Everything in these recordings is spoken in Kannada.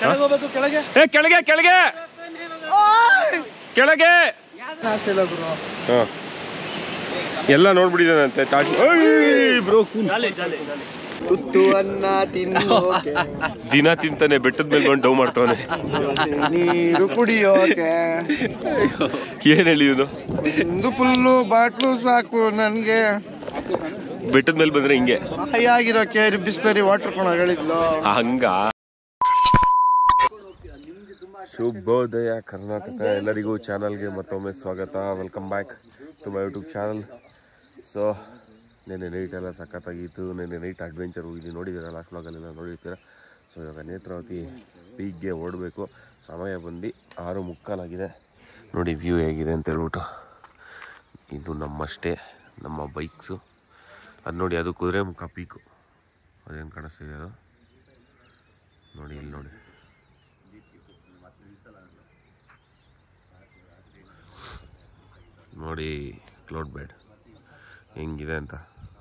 ಕೆಳಗೆ ಹೋಗ್ಬೇಕು ಕೆಳಗೆ ಏ ಕೆಳಗೆ ಕೆಳಗೆ ಕೆಳಗೆ ಹಾ. ಎಲ್ಲ ನೋಡ್ಬಿಟ್ಟಿದ್ದಾನಂತೆ ತಾಜ್ ಬ್ರೋ ಜಾಲಿ ಜಾಲಿ ಜಾಲಿ ತುತ್ತು ಅನ್ನ ತಿನ್ನೋಕೆ ದಿನ ತಿಂತಾನೆ ಬೆಟ್ಟದ ಮೇಲೆ ಬಂದು ಡೌ ಮಾಡ್ತಾನೆ ನೀರು ಕುಡಿಯೋಕೆ ಏನ್ ಹೇಳಿ ಇವನು ಒಂದು ಫುಲ್ಲು ಬಾಟ್ಲು ಸಾಕು ನನ್ಗೆ ಬೆಟ್ಟದ ಮೇಲೆ ಬಂದ್ರೆ ಹಿಂಗೆ ಆಗಿರೋಕೆ ಬಿಸ್ಲರಿ ವಾಟರ್ ಕೊಣ ಹೇಳಿದ್ಲು ಹಂಗ ಶುಭೋದಯ ಕರ್ನಾಟಕ ಎಲ್ಲರಿಗೂ ಚಾನಲ್ಗೆ ಮತ್ತೊಮ್ಮೆ ಸ್ವಾಗತ welcome back to my YouTube channel so ನೆನ್ನೆ ನೈಟ್ ಎಲ್ಲ ಸಖತ್ತಾಗಿತ್ತು ನೆನ್ನೆ ನೈಟ್ ಅಡ್ವೆಂಚರ್ ಹೋಗಿದ್ದು ನೋಡಿದ್ದೀರ ಲಾಸ್ಟ್ ಬ್ಲಾಗಲ್ಲೆಲ್ಲ ನೋಡಿರ್ತೀರ ಸೊ ಇವಾಗ ನೇತ್ರಾವತಿ ಪೀಕ್ಗೆ ಓಡಬೇಕು ಸಮಯ ಬಂದು ಆರು ಮುಕ್ಕಾಲಾಗಿದೆ ನೋಡಿ ವ್ಯೂ ಹೇಗಿದೆ ಅಂತ ಹೇಳ್ಬಿಟ್ಟು ಇದು ನಮ್ಮಷ್ಟೇ ನಮ್ಮ ಬೈಕ್ಸು ಅದು ನೋಡಿ ಅದು ಕುದುರೆ ಮುಖ ಪೀಕು ಅದೇನು ಕಾಣಿಸ್ತಿದೆ ಅದು ನೋಡಿ ಇಲ್ಲಿ ನೋಡಿ ನೋಡಿ ಕ್ಲೌಡ್ ಬೆಡ್ ಹೆಂಗಿದೆ ಅಂತ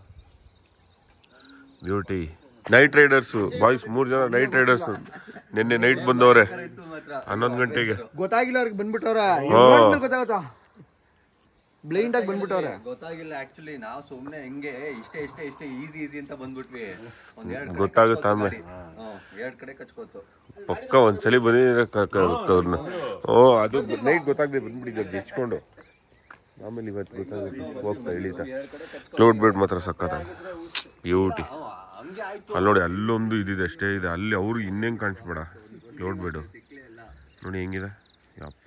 ಬ್ಯೂಟಿ ನೈಟ್ ರೈಡರ್ಸು ಬಾಯ್ಸ್ ಮೂರು ಜನ ನೈಟ್ ರೈಡರ್ಸು ನಿನ್ನೆ ನೈಟ್ ಬಂದವ್ರೆ ಹನ್ನೊಂದು ಗಂಟೆಗೆ ಗೊತ್ತಾಗಿಲ್ಲ ಅವ್ರಿಗೆ ಬಂದ್ಬಿಟ್ಟವ್ರ ಹಾ. ಗೊತ್ತಾಗತ್ತಾ ಬ್ಲೈಂಡ್ ಆಗಿ ಬಂದ್ಬಿಟ್ಟವ್ರೆ ಗೊತ್ತಾಗಿಲ್ಲ ಆಕ್ಚುಲಿ ನಾವು ಸುಮ್ನೆ ಹೆಂಗೆ ಇಷ್ಟೇ ಇಷ್ಟೇ ಇಷ್ಟೇ ಈಸಿ ಈಸಿ ಅಂತ ಬಂದ್ಬಿಟ್ವಿ ಒಂದ್ ಎರಡ್ ಗೊತ್ತಾಗುತ್ತೆ ಆಮೇಲೆ ಎರಡ್ ಕಡೆ ಕಚ್ಕೋತು ಪಕ್ಕ ಒಂದ್ಸಲಿ ಬಂದಿದ್ರೆ ಅವ್ರನ್ನ ಓ ಅದು ನೈಟ್ ಗೊತ್ತಾಗದೆ ಬಂದ್ಬಿಟ್ಟಿದ್ದೆ ಜಚ್ಕೊಂಡು ಆಮೇಲೆ ಇವತ್ತು ಗೊತ್ತಾಗುತ್ತೆ ಹೋಗ್ತಾ ಇಳಿತಾ ಕ್ಲೌಡ್ ಬೆಡ್ ಮಾತ್ರ ಸಕ್ಕತ್ತ ಬ್ಯೂಟಿ ಅಲ್ಲಿ ನೋಡಿ ಅಲ್ಲೊಂದು ಇದಿದೆ ಅಷ್ಟೇ ಇದೆ ಅಲ್ಲಿ ಅವ್ರಿಗೆ ಇನ್ನೇನು ಕಾಣಿಸ್ಬೇಡ ಕ್ಲೌಡ್ ಬೆಡು ನೋಡಿ ಹೆಂಗಿದೆ ಯಪ್ಪ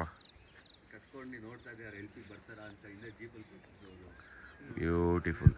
ಬ್ಯೂಟಿಫುಲ್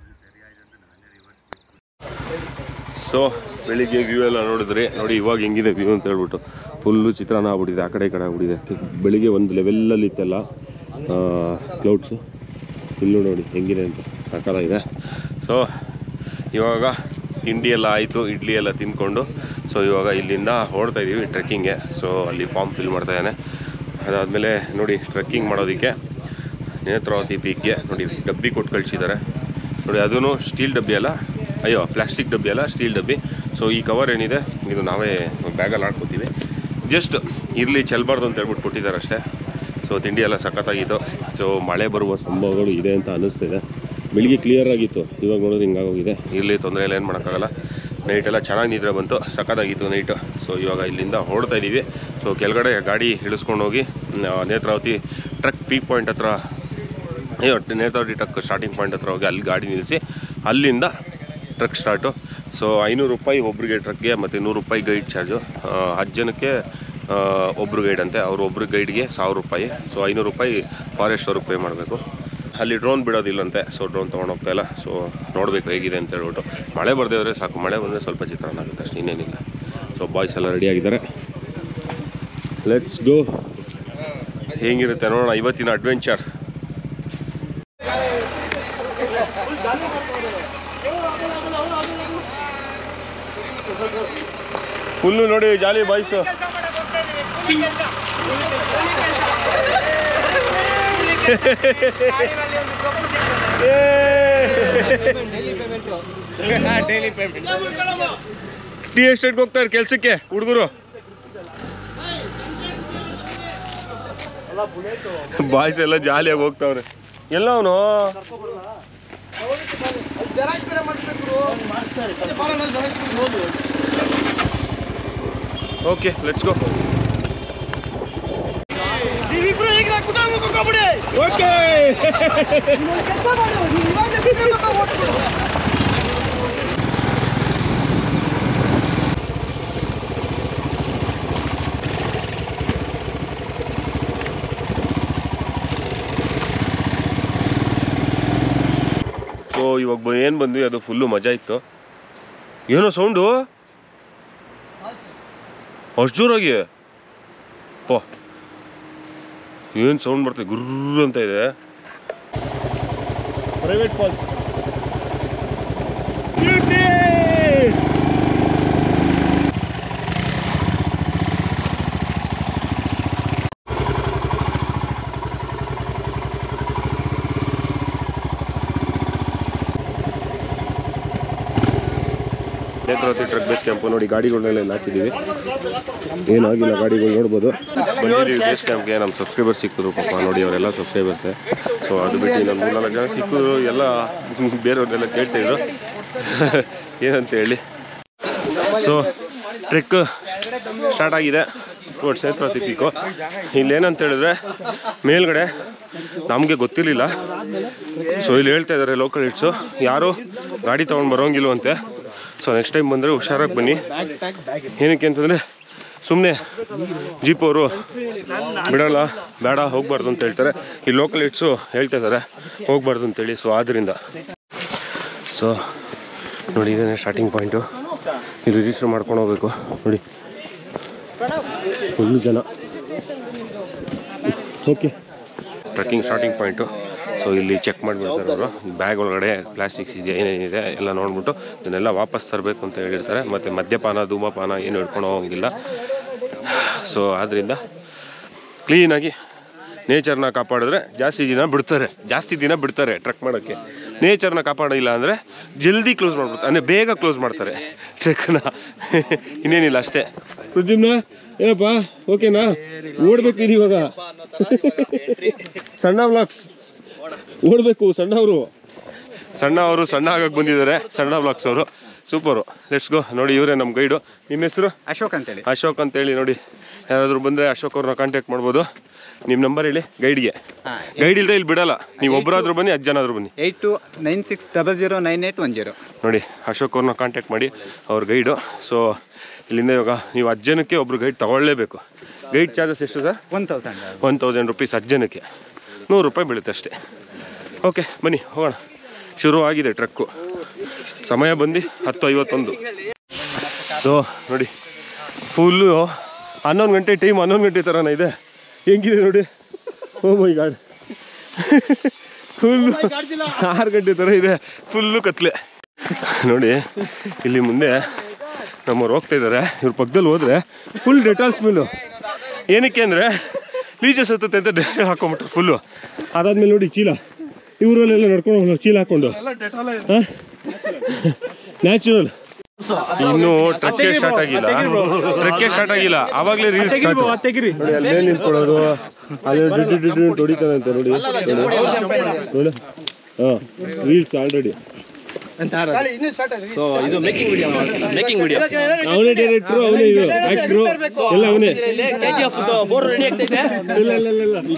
ಸೊ ಬೆಳಿಗ್ಗೆ ವ್ಯೂ ಎಲ್ಲ ನೋಡಿದ್ರಿ ನೋಡಿ ಇವಾಗ ಹೆಂಗಿದೆ ವ್ಯೂ ಅಂತ ಹೇಳ್ಬಿಟ್ಟು ಫುಲ್ಲು ಚಿತ್ರಾನ್ನ ಆಗ್ಬಿಟ್ಟಿದೆ ಆ ಕಡೆ ಈ ಕಡೆ ಆಗ್ಬಿಟ್ಟಿದೆ ಕೆ- ಬೆಳಿಗ್ಗೆ ಒಂದು ಲೆವೆಲ್ಲಲ್ಲಿ ಇತ್ತಲ್ಲ ಕ್ಲೌಡ್ಸು ಇಲ್ಲೂ ನೋಡಿ ಹೆಂಗಿದೆ ಅಂತ ಸಾಕಾಗಿದೆ ಸೊ ಇವಾಗ ತಿಂಡಿ ಎಲ್ಲ ಆಯಿತು ಇಡ್ಲಿ ಎಲ್ಲ ತಿಂದ್ಕೊಂಡು ಸೊ ಇವಾಗ ಇಲ್ಲಿಂದ ಹೊರಡ್ತಾ ಇದ್ದೀವಿ ಟ್ರೆಕ್ಕಿಂಗ್ಗೆ ಸೊ ಅಲ್ಲಿ ಫಾರ್ಮ್ ಫಿಲ್ ಮಾಡ್ತಾ ಇದ್ದಾನೆ ಅದಾದಮೇಲೆ ನೋಡಿ ಟ್ರೆಕ್ಕಿಂಗ್ ಮಾಡೋದಕ್ಕೆ ನೇತ್ರಾವತಿ ಪೀಕ್ಗೆ ನೋಡಿ ಡಬ್ಬಿ ಕೊಟ್ಟು ಕಳಿಸಿದ್ದಾರೆ ನೋಡಿ ಅದೂ ಸ್ಟೀಲ್ ಡಬ್ಬಿ ಅಲ್ಲ ಅಯ್ಯೋ ಪ್ಲಾಸ್ಟಿಕ್ ಡಬ್ಬಿ ಅಲ್ಲ ಸ್ಟೀಲ್ ಡಬ್ಬಿ ಸೊ ಈ ಕವರ್ ಏನಿದೆ ಇದು ನಾವೇ ಬ್ಯಾಗಲ್ಲಿ ಹಾಕ್ಕೋತೀವಿ ಜಸ್ಟ್ ಇರಲಿ ಚೆಲ್ಬಾರ್ದು ಅಂತ ಹೇಳ್ಬಿಟ್ಟು ಕೊಟ್ಟಿದ್ದಾರೆ ಅಷ್ಟೇ ಸೊ ತಿಂಡಿ ಎಲ್ಲ ಸಖತ್ತಾಗಿತ್ತು ಸೊ ಮಳೆ ಬರುವ ಸಂಭವಗಳು ಇದೆ ಅಂತ ಅನ್ನಿಸ್ತಿದೆ ಬೆಳಿಗ್ಗೆ ಕ್ಲಿಯರ್ ಆಗಿತ್ತು ಇವಾಗ ನೋಡಿದ್ರೆ ಹಿಂಗಾಗೋಗಿದೆ ಇರಲಿ ತೊಂದರೆ ಇಲ್ಲ ಏನು ಮಾಡೋಕ್ಕಾಗಲ್ಲ ನೈಟ್ ಎಲ್ಲ ಚೆನ್ನಾಗಿ ನಿದ್ರೆ ಬಂತು ಸಖತ್ತಾಗಿತ್ತು ನೈಟು ಸೊ ಇವಾಗ ಇಲ್ಲಿಂದ ಹೊರಡ್ತಾ ಇದ್ದೀವಿ ಸೊ ಕೆಳಗಡೆ ಗಾಡಿ ಇಳಿಸ್ಕೊಂಡು ಹೋಗಿ ಆ, ನೇತ್ರಾವತಿ ಟ್ರಕ್ ಪೀಕ್ ಪಾಯಿಂಟ್ ಹತ್ರ ಅಯ್ಯೋ ನೇತಾವಟಿ ಟ್ರಕ್ ಸ್ಟಾರ್ಟಿಂಗ್ ಪಾಯಿಂಟ್ ಹತ್ರ ಹೋಗಿ ಅಲ್ಲಿ ಗಾಡಿ ನಿಲ್ಲಿಸಿ ಅಲ್ಲಿಂದ ಟ್ರಕ್ ಸ್ಟಾರ್ಟು ಸೊ ಐನೂರು ರೂಪಾಯಿ ಒಬ್ರಿಗೆ ಟ್ರಕ್ಗೆ ಮತ್ತು ನೂರು ರೂಪಾಯಿ ಗೈಡ್ ಚಾರ್ಜು ಹತ್ತು ಜನಕ್ಕೆ ಆ, ಒಬ್ರು ಗೈಡ್ ಅಂತೆ ಅವ್ರು ಒಬ್ರು ಗೈಡ್ಗೆ ಸಾವಿರ ರೂಪಾಯಿ ಸೊ ಐನೂರು ರೂಪಾಯಿ ಫಾರೆಸ್ಟ್ ಅವ್ರಿಗೆ ಪೇ ಮಾಡಬೇಕು ಅಲ್ಲಿ ಡ್ರೋನ್ ಬಿಡೋದಿಲ್ಲಂತೆ ಸೊ ಡ್ರೋನ್ ತೊಗೊಂಡೋಗ್ತಾ ಇಲ್ಲ ಸೊ ನೋಡಬೇಕು ಹೇಗಿದೆ ಅಂತ ಹೇಳ್ಬಿಟ್ಟು ಮಳೆ ಬರ್ದೇ ಹೋದರೆ ಸಾಕು ಮಳೆ ಬಂದರೆ ಸ್ವಲ್ಪ ಚಿತ್ರಾನ್ನ ಆಗುತ್ತೆ ಅಷ್ಟೇ ಇನ್ನೇನಿಲ್ಲ ಸೊ ಬಾಯ್ಸ್ ಎಲ್ಲ ರೆಡಿಯಾಗಿದ್ದಾರೆ ಲೆಟ್ಸ್ ಗೋ ಹೇಗಿರುತ್ತೆ ನೋಡೋಣ ಇವತ್ತಿನ ಅಡ್ವೆಂಚರ್ ಫುಲ್ಲು ನೋಡಿ ಜಾಲಿ ಬಾಯ್ಸು ಟೀ ಎಸ್ಟೇಟ್ಗೆ ಹೋಗ್ತಾರೆ ಕೆಲ್ಸಕ್ಕೆ ಹುಡುಗರು ಬಾಯ್ಸ್ ಎಲ್ಲ ಜಾಲಿಯಾಗಿ ಹೋಗ್ತಾವ್ರೆ ಎಲ್ಲ ಅವನು ಓಕೆ ಲೆಟ್ಸ್ ಗೋ ನೀವಿಬ್ರು ಈಗ ಕುತ್ಕೊಂಡು ಕುತ್ಕೊಂಡ್ಬಿಡಿ ಓಕೆ ಸೊ ಇವಾಗ ಏನು ಬಂದ್ವಿ ಅದು ಫುಲ್ಲು ಮಜಾ ಇತ್ತು ಏನೋ ಸೌಂಡು ಅಷ್ಟು ಜೋರಾಗಿ ಪೋ ಏನು ಸೌಂಡ್ ಬರ್ತದೆ ಗುರ್ರ್ ಅಂತ ಇದೆ private falls Netravati trek base camp ನೋಡಿ ಗಾಡಿಗಳನ್ನೆಲ್ಲ ಹಾಕಿದ್ದೀವಿ ಏನಾಗಿಲ್ಲ ಗಾಡಿಗಳು ನೋಡ್ಬೋದು ಬಂದಿದ್ದೀವಿ ಬೇಸ್ ಕ್ಯಾಂಪ್ಗೆ ನಮ್ಮ ಸಬ್ಸ್ಕ್ರೈಬರ್ಸ್ ಸಿಕ್ಕಿದ್ರು ಪಾಪ ನೋಡಿ ಅವರೆಲ್ಲ ಸಬ್ಸ್ಕ್ರೈಬರ್ಸೇ ಸೊ ಅದು ಬಿಟ್ಟು ನಮ್ಮ ಮೂರ್ನಾಲ್ಕು ಜನ ಸಿಕ್ಕಿದ್ರು ಎಲ್ಲ ಬೇರೆಯವ್ರನ್ನೆಲ್ಲ ಕೇಳ್ತಾಯಿದ್ರು ಏನಂತ ಹೇಳಿ ಸೊ ಟ್ರೆಕ್ ಸ್ಟಾರ್ಟ್ ಆಗಿದೆ ಟುವರ್ಡ್ಸ್ ನೇತ್ರಾವತಿ ಪೀಕು ಇಲ್ಲೇನಂತ ಹೇಳಿದ್ರೆ ಮೇಲ್ಗಡೆ ನಮಗೆ ಗೊತ್ತಿರಲಿಲ್ಲ ಸೊ ಇಲ್ಲಿ ಹೇಳ್ತಾ ಇದ್ದಾರೆ ಲೋಕಲ್ ಇಟ್ಸು ಯಾರು ಗಾಡಿ ತೊಗೊಂಡು ಬರೋಂಗಿಲ್ವಂತೆ ಸೊ ನೆಕ್ಸ್ಟ್ ಟೈಮ್ ಬಂದರೆ ಹುಷಾರಾಗಿ ಬನ್ನಿ ಏನಕ್ಕೆ ಅಂತಂದರೆ ಸುಮ್ಮನೆ ಜೀಪ್ ಅವರು ಬಿಡಲ್ಲ ಬೇಡ ಹೋಗ್ಬಾರ್ದು ಅಂತ ಹೇಳ್ತಾರೆ ಈ ಲೋಕಲ್ ಇಟ್ಸು ಹೇಳ್ತಾ ಇದ್ದಾರೆ ಹೋಗ್ಬಾರ್ದು ಅಂತೇಳಿ ಸೊ ಆದ್ದರಿಂದ ಸೊ ನೋಡಿ ಇದೇ ಸ್ಟಾರ್ಟಿಂಗ್ ಪಾಯಿಂಟು ಇಲ್ಲಿ ರಿಜಿಸ್ಟರ್ ಮಾಡ್ಕೊಂಡು ಹೋಗ್ಬೇಕು ನೋಡಿ ಫುಲ್ಲು ಜನ okay trekking starting point so ಇಲ್ಲಿ ಚೆಕ್ ಮಾಡಿಬಿಡ್ತಾರೆ ಅವರು ಬ್ಯಾಗ್ ಒಳಗಡೆ ಪ್ಲಾಸ್ಟಿಕ್ಸ್ ಇದೆಯಾ ಏನೇನಿದೆ ಎಲ್ಲ ನೋಡ್ಬಿಟ್ಟು ಇದನ್ನೆಲ್ಲ ವಾಪಸ್ ತರಬೇಕು ಅಂತ ಹೇಳಿರ್ತಾರೆ ಮತ್ತು ಮದ್ಯಪಾನ ಧೂಮಪಾನ ಏನು ಹಿಡ್ಕೊಂಡು ಹೋಗಂಗಿಲ್ಲ ಸೊ ಆದ್ದರಿಂದ ಕ್ಲೀನಾಗಿ ನೇಚರ್ನ ಕಾಪಾಡಿದ್ರೆ ಜಾಸ್ತಿ ದಿನ ಬಿಡ್ತಾರೆ ಜಾಸ್ತಿ ದಿನ ಬಿಡ್ತಾರೆ ಟ್ರೆಕ್ ಮಾಡೋಕ್ಕೆ ನೇಚರ್ನ ಕಾಪಾಡಿಲ್ಲ ಅಂದರೆ ಜಲ್ದಿ ಕ್ಲೋಸ್ ಮಾಡ್ಬಿಡ್ತಾರೆ ಅಂದರೆ ಬೇಗ ಕ್ಲೋಸ್ ಮಾಡ್ತಾರೆ ಟ್ರೆಕ್ನ ಇನ್ನೇನಿಲ್ಲ ಅಷ್ಟೇ ಪ್ರದ್ಯುಮ್ನ ಏನಪ್ಪ ಓಕೆನಾ ಓಡ್ಬೇಕು ನೀನು ಇವಾಗ ಸಣ್ಣ ವ್ಲಾಗ್ಸ್ ಓಡಬೇಕು ಸಣ್ಣವರು ಸಣ್ಣ ಅವರು ಸಣ್ಣ ಆಗಕ್ಕೆ ಬಂದಿದ್ದಾರೆ ಸಣ್ಣ ವ್ಲಾಗ್ಸ್ ಅವರು ಸೂಪರು ಲೆಟ್ಸ್ ಗೋ ನೋಡಿ ಇವರೇ ನಮ್ಮ ಗೈಡು ನಿಮ್ಮ ಹೆಸರು ಅಶೋಕ್ ಅಂತೇಳಿ ಅಶೋಕ್ ಅಂತೇಳಿ ನೋಡಿ ಯಾರಾದರೂ ಬಂದರೆ ಅಶೋಕ್ ಅವ್ರನ್ನ ಕಾಂಟ್ಯಾಕ್ಟ್ ಮಾಡ್ಬೋದು ನಿಮ್ಮ ನಂಬರ್ ಹೇಳಿ ಗೈಡ್ಗೆ ಗೈಡ್ ಇಲ್ಲದೆ ಇಲ್ಲಿ ಬಿಡಲ್ಲ ನೀವು ಒಬ್ಬರಾದ್ರೂ ಬನ್ನಿ ಹತ್ತು ಜನ ಆದರೂ ಬನ್ನಿ eight two nine six double zero nine eight one zero ನೋಡಿ ಅಶೋಕ್ ಅವ್ರನ್ನ ಕಾಂಟ್ಯಾಕ್ಟ್ ಮಾಡಿ ಅವ್ರ ಗೈಡು ಸೊ ಇಲ್ಲಿಂದ ಇವಾಗ ನೀವು ಹತ್ತು ಜನಕ್ಕೆ ಒಬ್ರು ಗೈಡ್ ತಗೊಳ್ಳೇಬೇಕು ಗೈಡ್ ಚಾರ್ಜಸ್ ಎಷ್ಟು sir one thousand one thousand rupees ಹತ್ತು ಜನಕ್ಕೆ ನೂರು ರೂಪಾಯಿ ಬೀಳುತ್ತೆ ಅಷ್ಟೇ ಓಕೆ ಬನ್ನಿ ಹೋಗೋಣ ಶುರು ಆಗಿದೆ ಟ್ರಕ್ಕು ಸಮಯ ಬಂದು ಹತ್ತು ಐವತ್ತೊಂದು ಸೊ ನೋಡಿ ಫುಲ್ಲು ಹನ್ನೊಂದು ಗಂಟೆ ಟೈಮ್ ಹನ್ನೊಂದು ಗಂಟೆ ಥರನೇ ಇದೆ ಹೆಂಗಿದೆ ನೋಡಿ ಓ ಮೈ ಗಾಡ್ ಫುಲ್ಲು ಆರು ಗಂಟೆ ಥರ ಇದೆ ಫುಲ್ಲು ಕತ್ಲೆ ನೋಡಿ ಇಲ್ಲಿ ಮುಂದೆ ನಮ್ಮವ್ರು ಹೋಗ್ತಾ ಇದ್ದಾರೆ ಇವ್ರ ಪಕ್ಕದಲ್ಲಿ ಹೋದ್ರೆ ಫುಲ್ ಡೆಟಾಲ್ ಸ್ಮೆಲ್ಲು ಏನಕ್ಕೆ ಅಂದರೆ ಲೀಚಸ್ ಹತ್ತುತ್ತೆ ಅಂತ ಡೆಟಾಲ್ ಹಾಕೊಂಬಿಟ್ರು ಫುಲ್ಲು ಅದಾದ್ಮೇಲೆ ನೋಡಿ ಚೀಲ ಇವರಲ್ಲೆಲ್ಲ ನಡ್ಕೊಂಡು ಹೋಗ್ಲೋ ಚೀಲ ಹಾಕೊಂಡು ನ್ಯಾಚುರಲ್ ಇನ್ನು ಟ್ರಕ್ಕೆ ಸ್ಟಾರ್ಟ್ ಆಗಿಲ್ಲ ಟ್ರಕ್ಕೆ ಸ್ಟಾರ್ಟ್ ಆಗಿಲ್ಲ ಆವಾಗಲೇ ರೀಲ್ಸ್ ನೋಡಿ ಅಲ್ಲೇ ನಿಂತ್ಕೊಳ್ಳೋದು ಅಲ್ಲೇ ಡಿಡ್ ಡಿಡ್ ಅಂತ ಹೊಡಿತಾನಂತೆ ನೋಡಿ ನೋಡಿ ನೋಡಿ ಹಾಂ ರೀಲ್ಸ್ ಆಲ್ರೆಡಿ ಅವನೇ ಡೈರೆಕ್ಟ್ರು ಅವನೇ ಇದು ಆಕ್ಟ್ರು ಎಲ್ಲ ಅವನೇ K G F bore ready ಆಗ್ತೈತೆ ಇಲ್ಲ ಇಲ್ಲ ಇಲ್ಲ ಇಲ್ಲ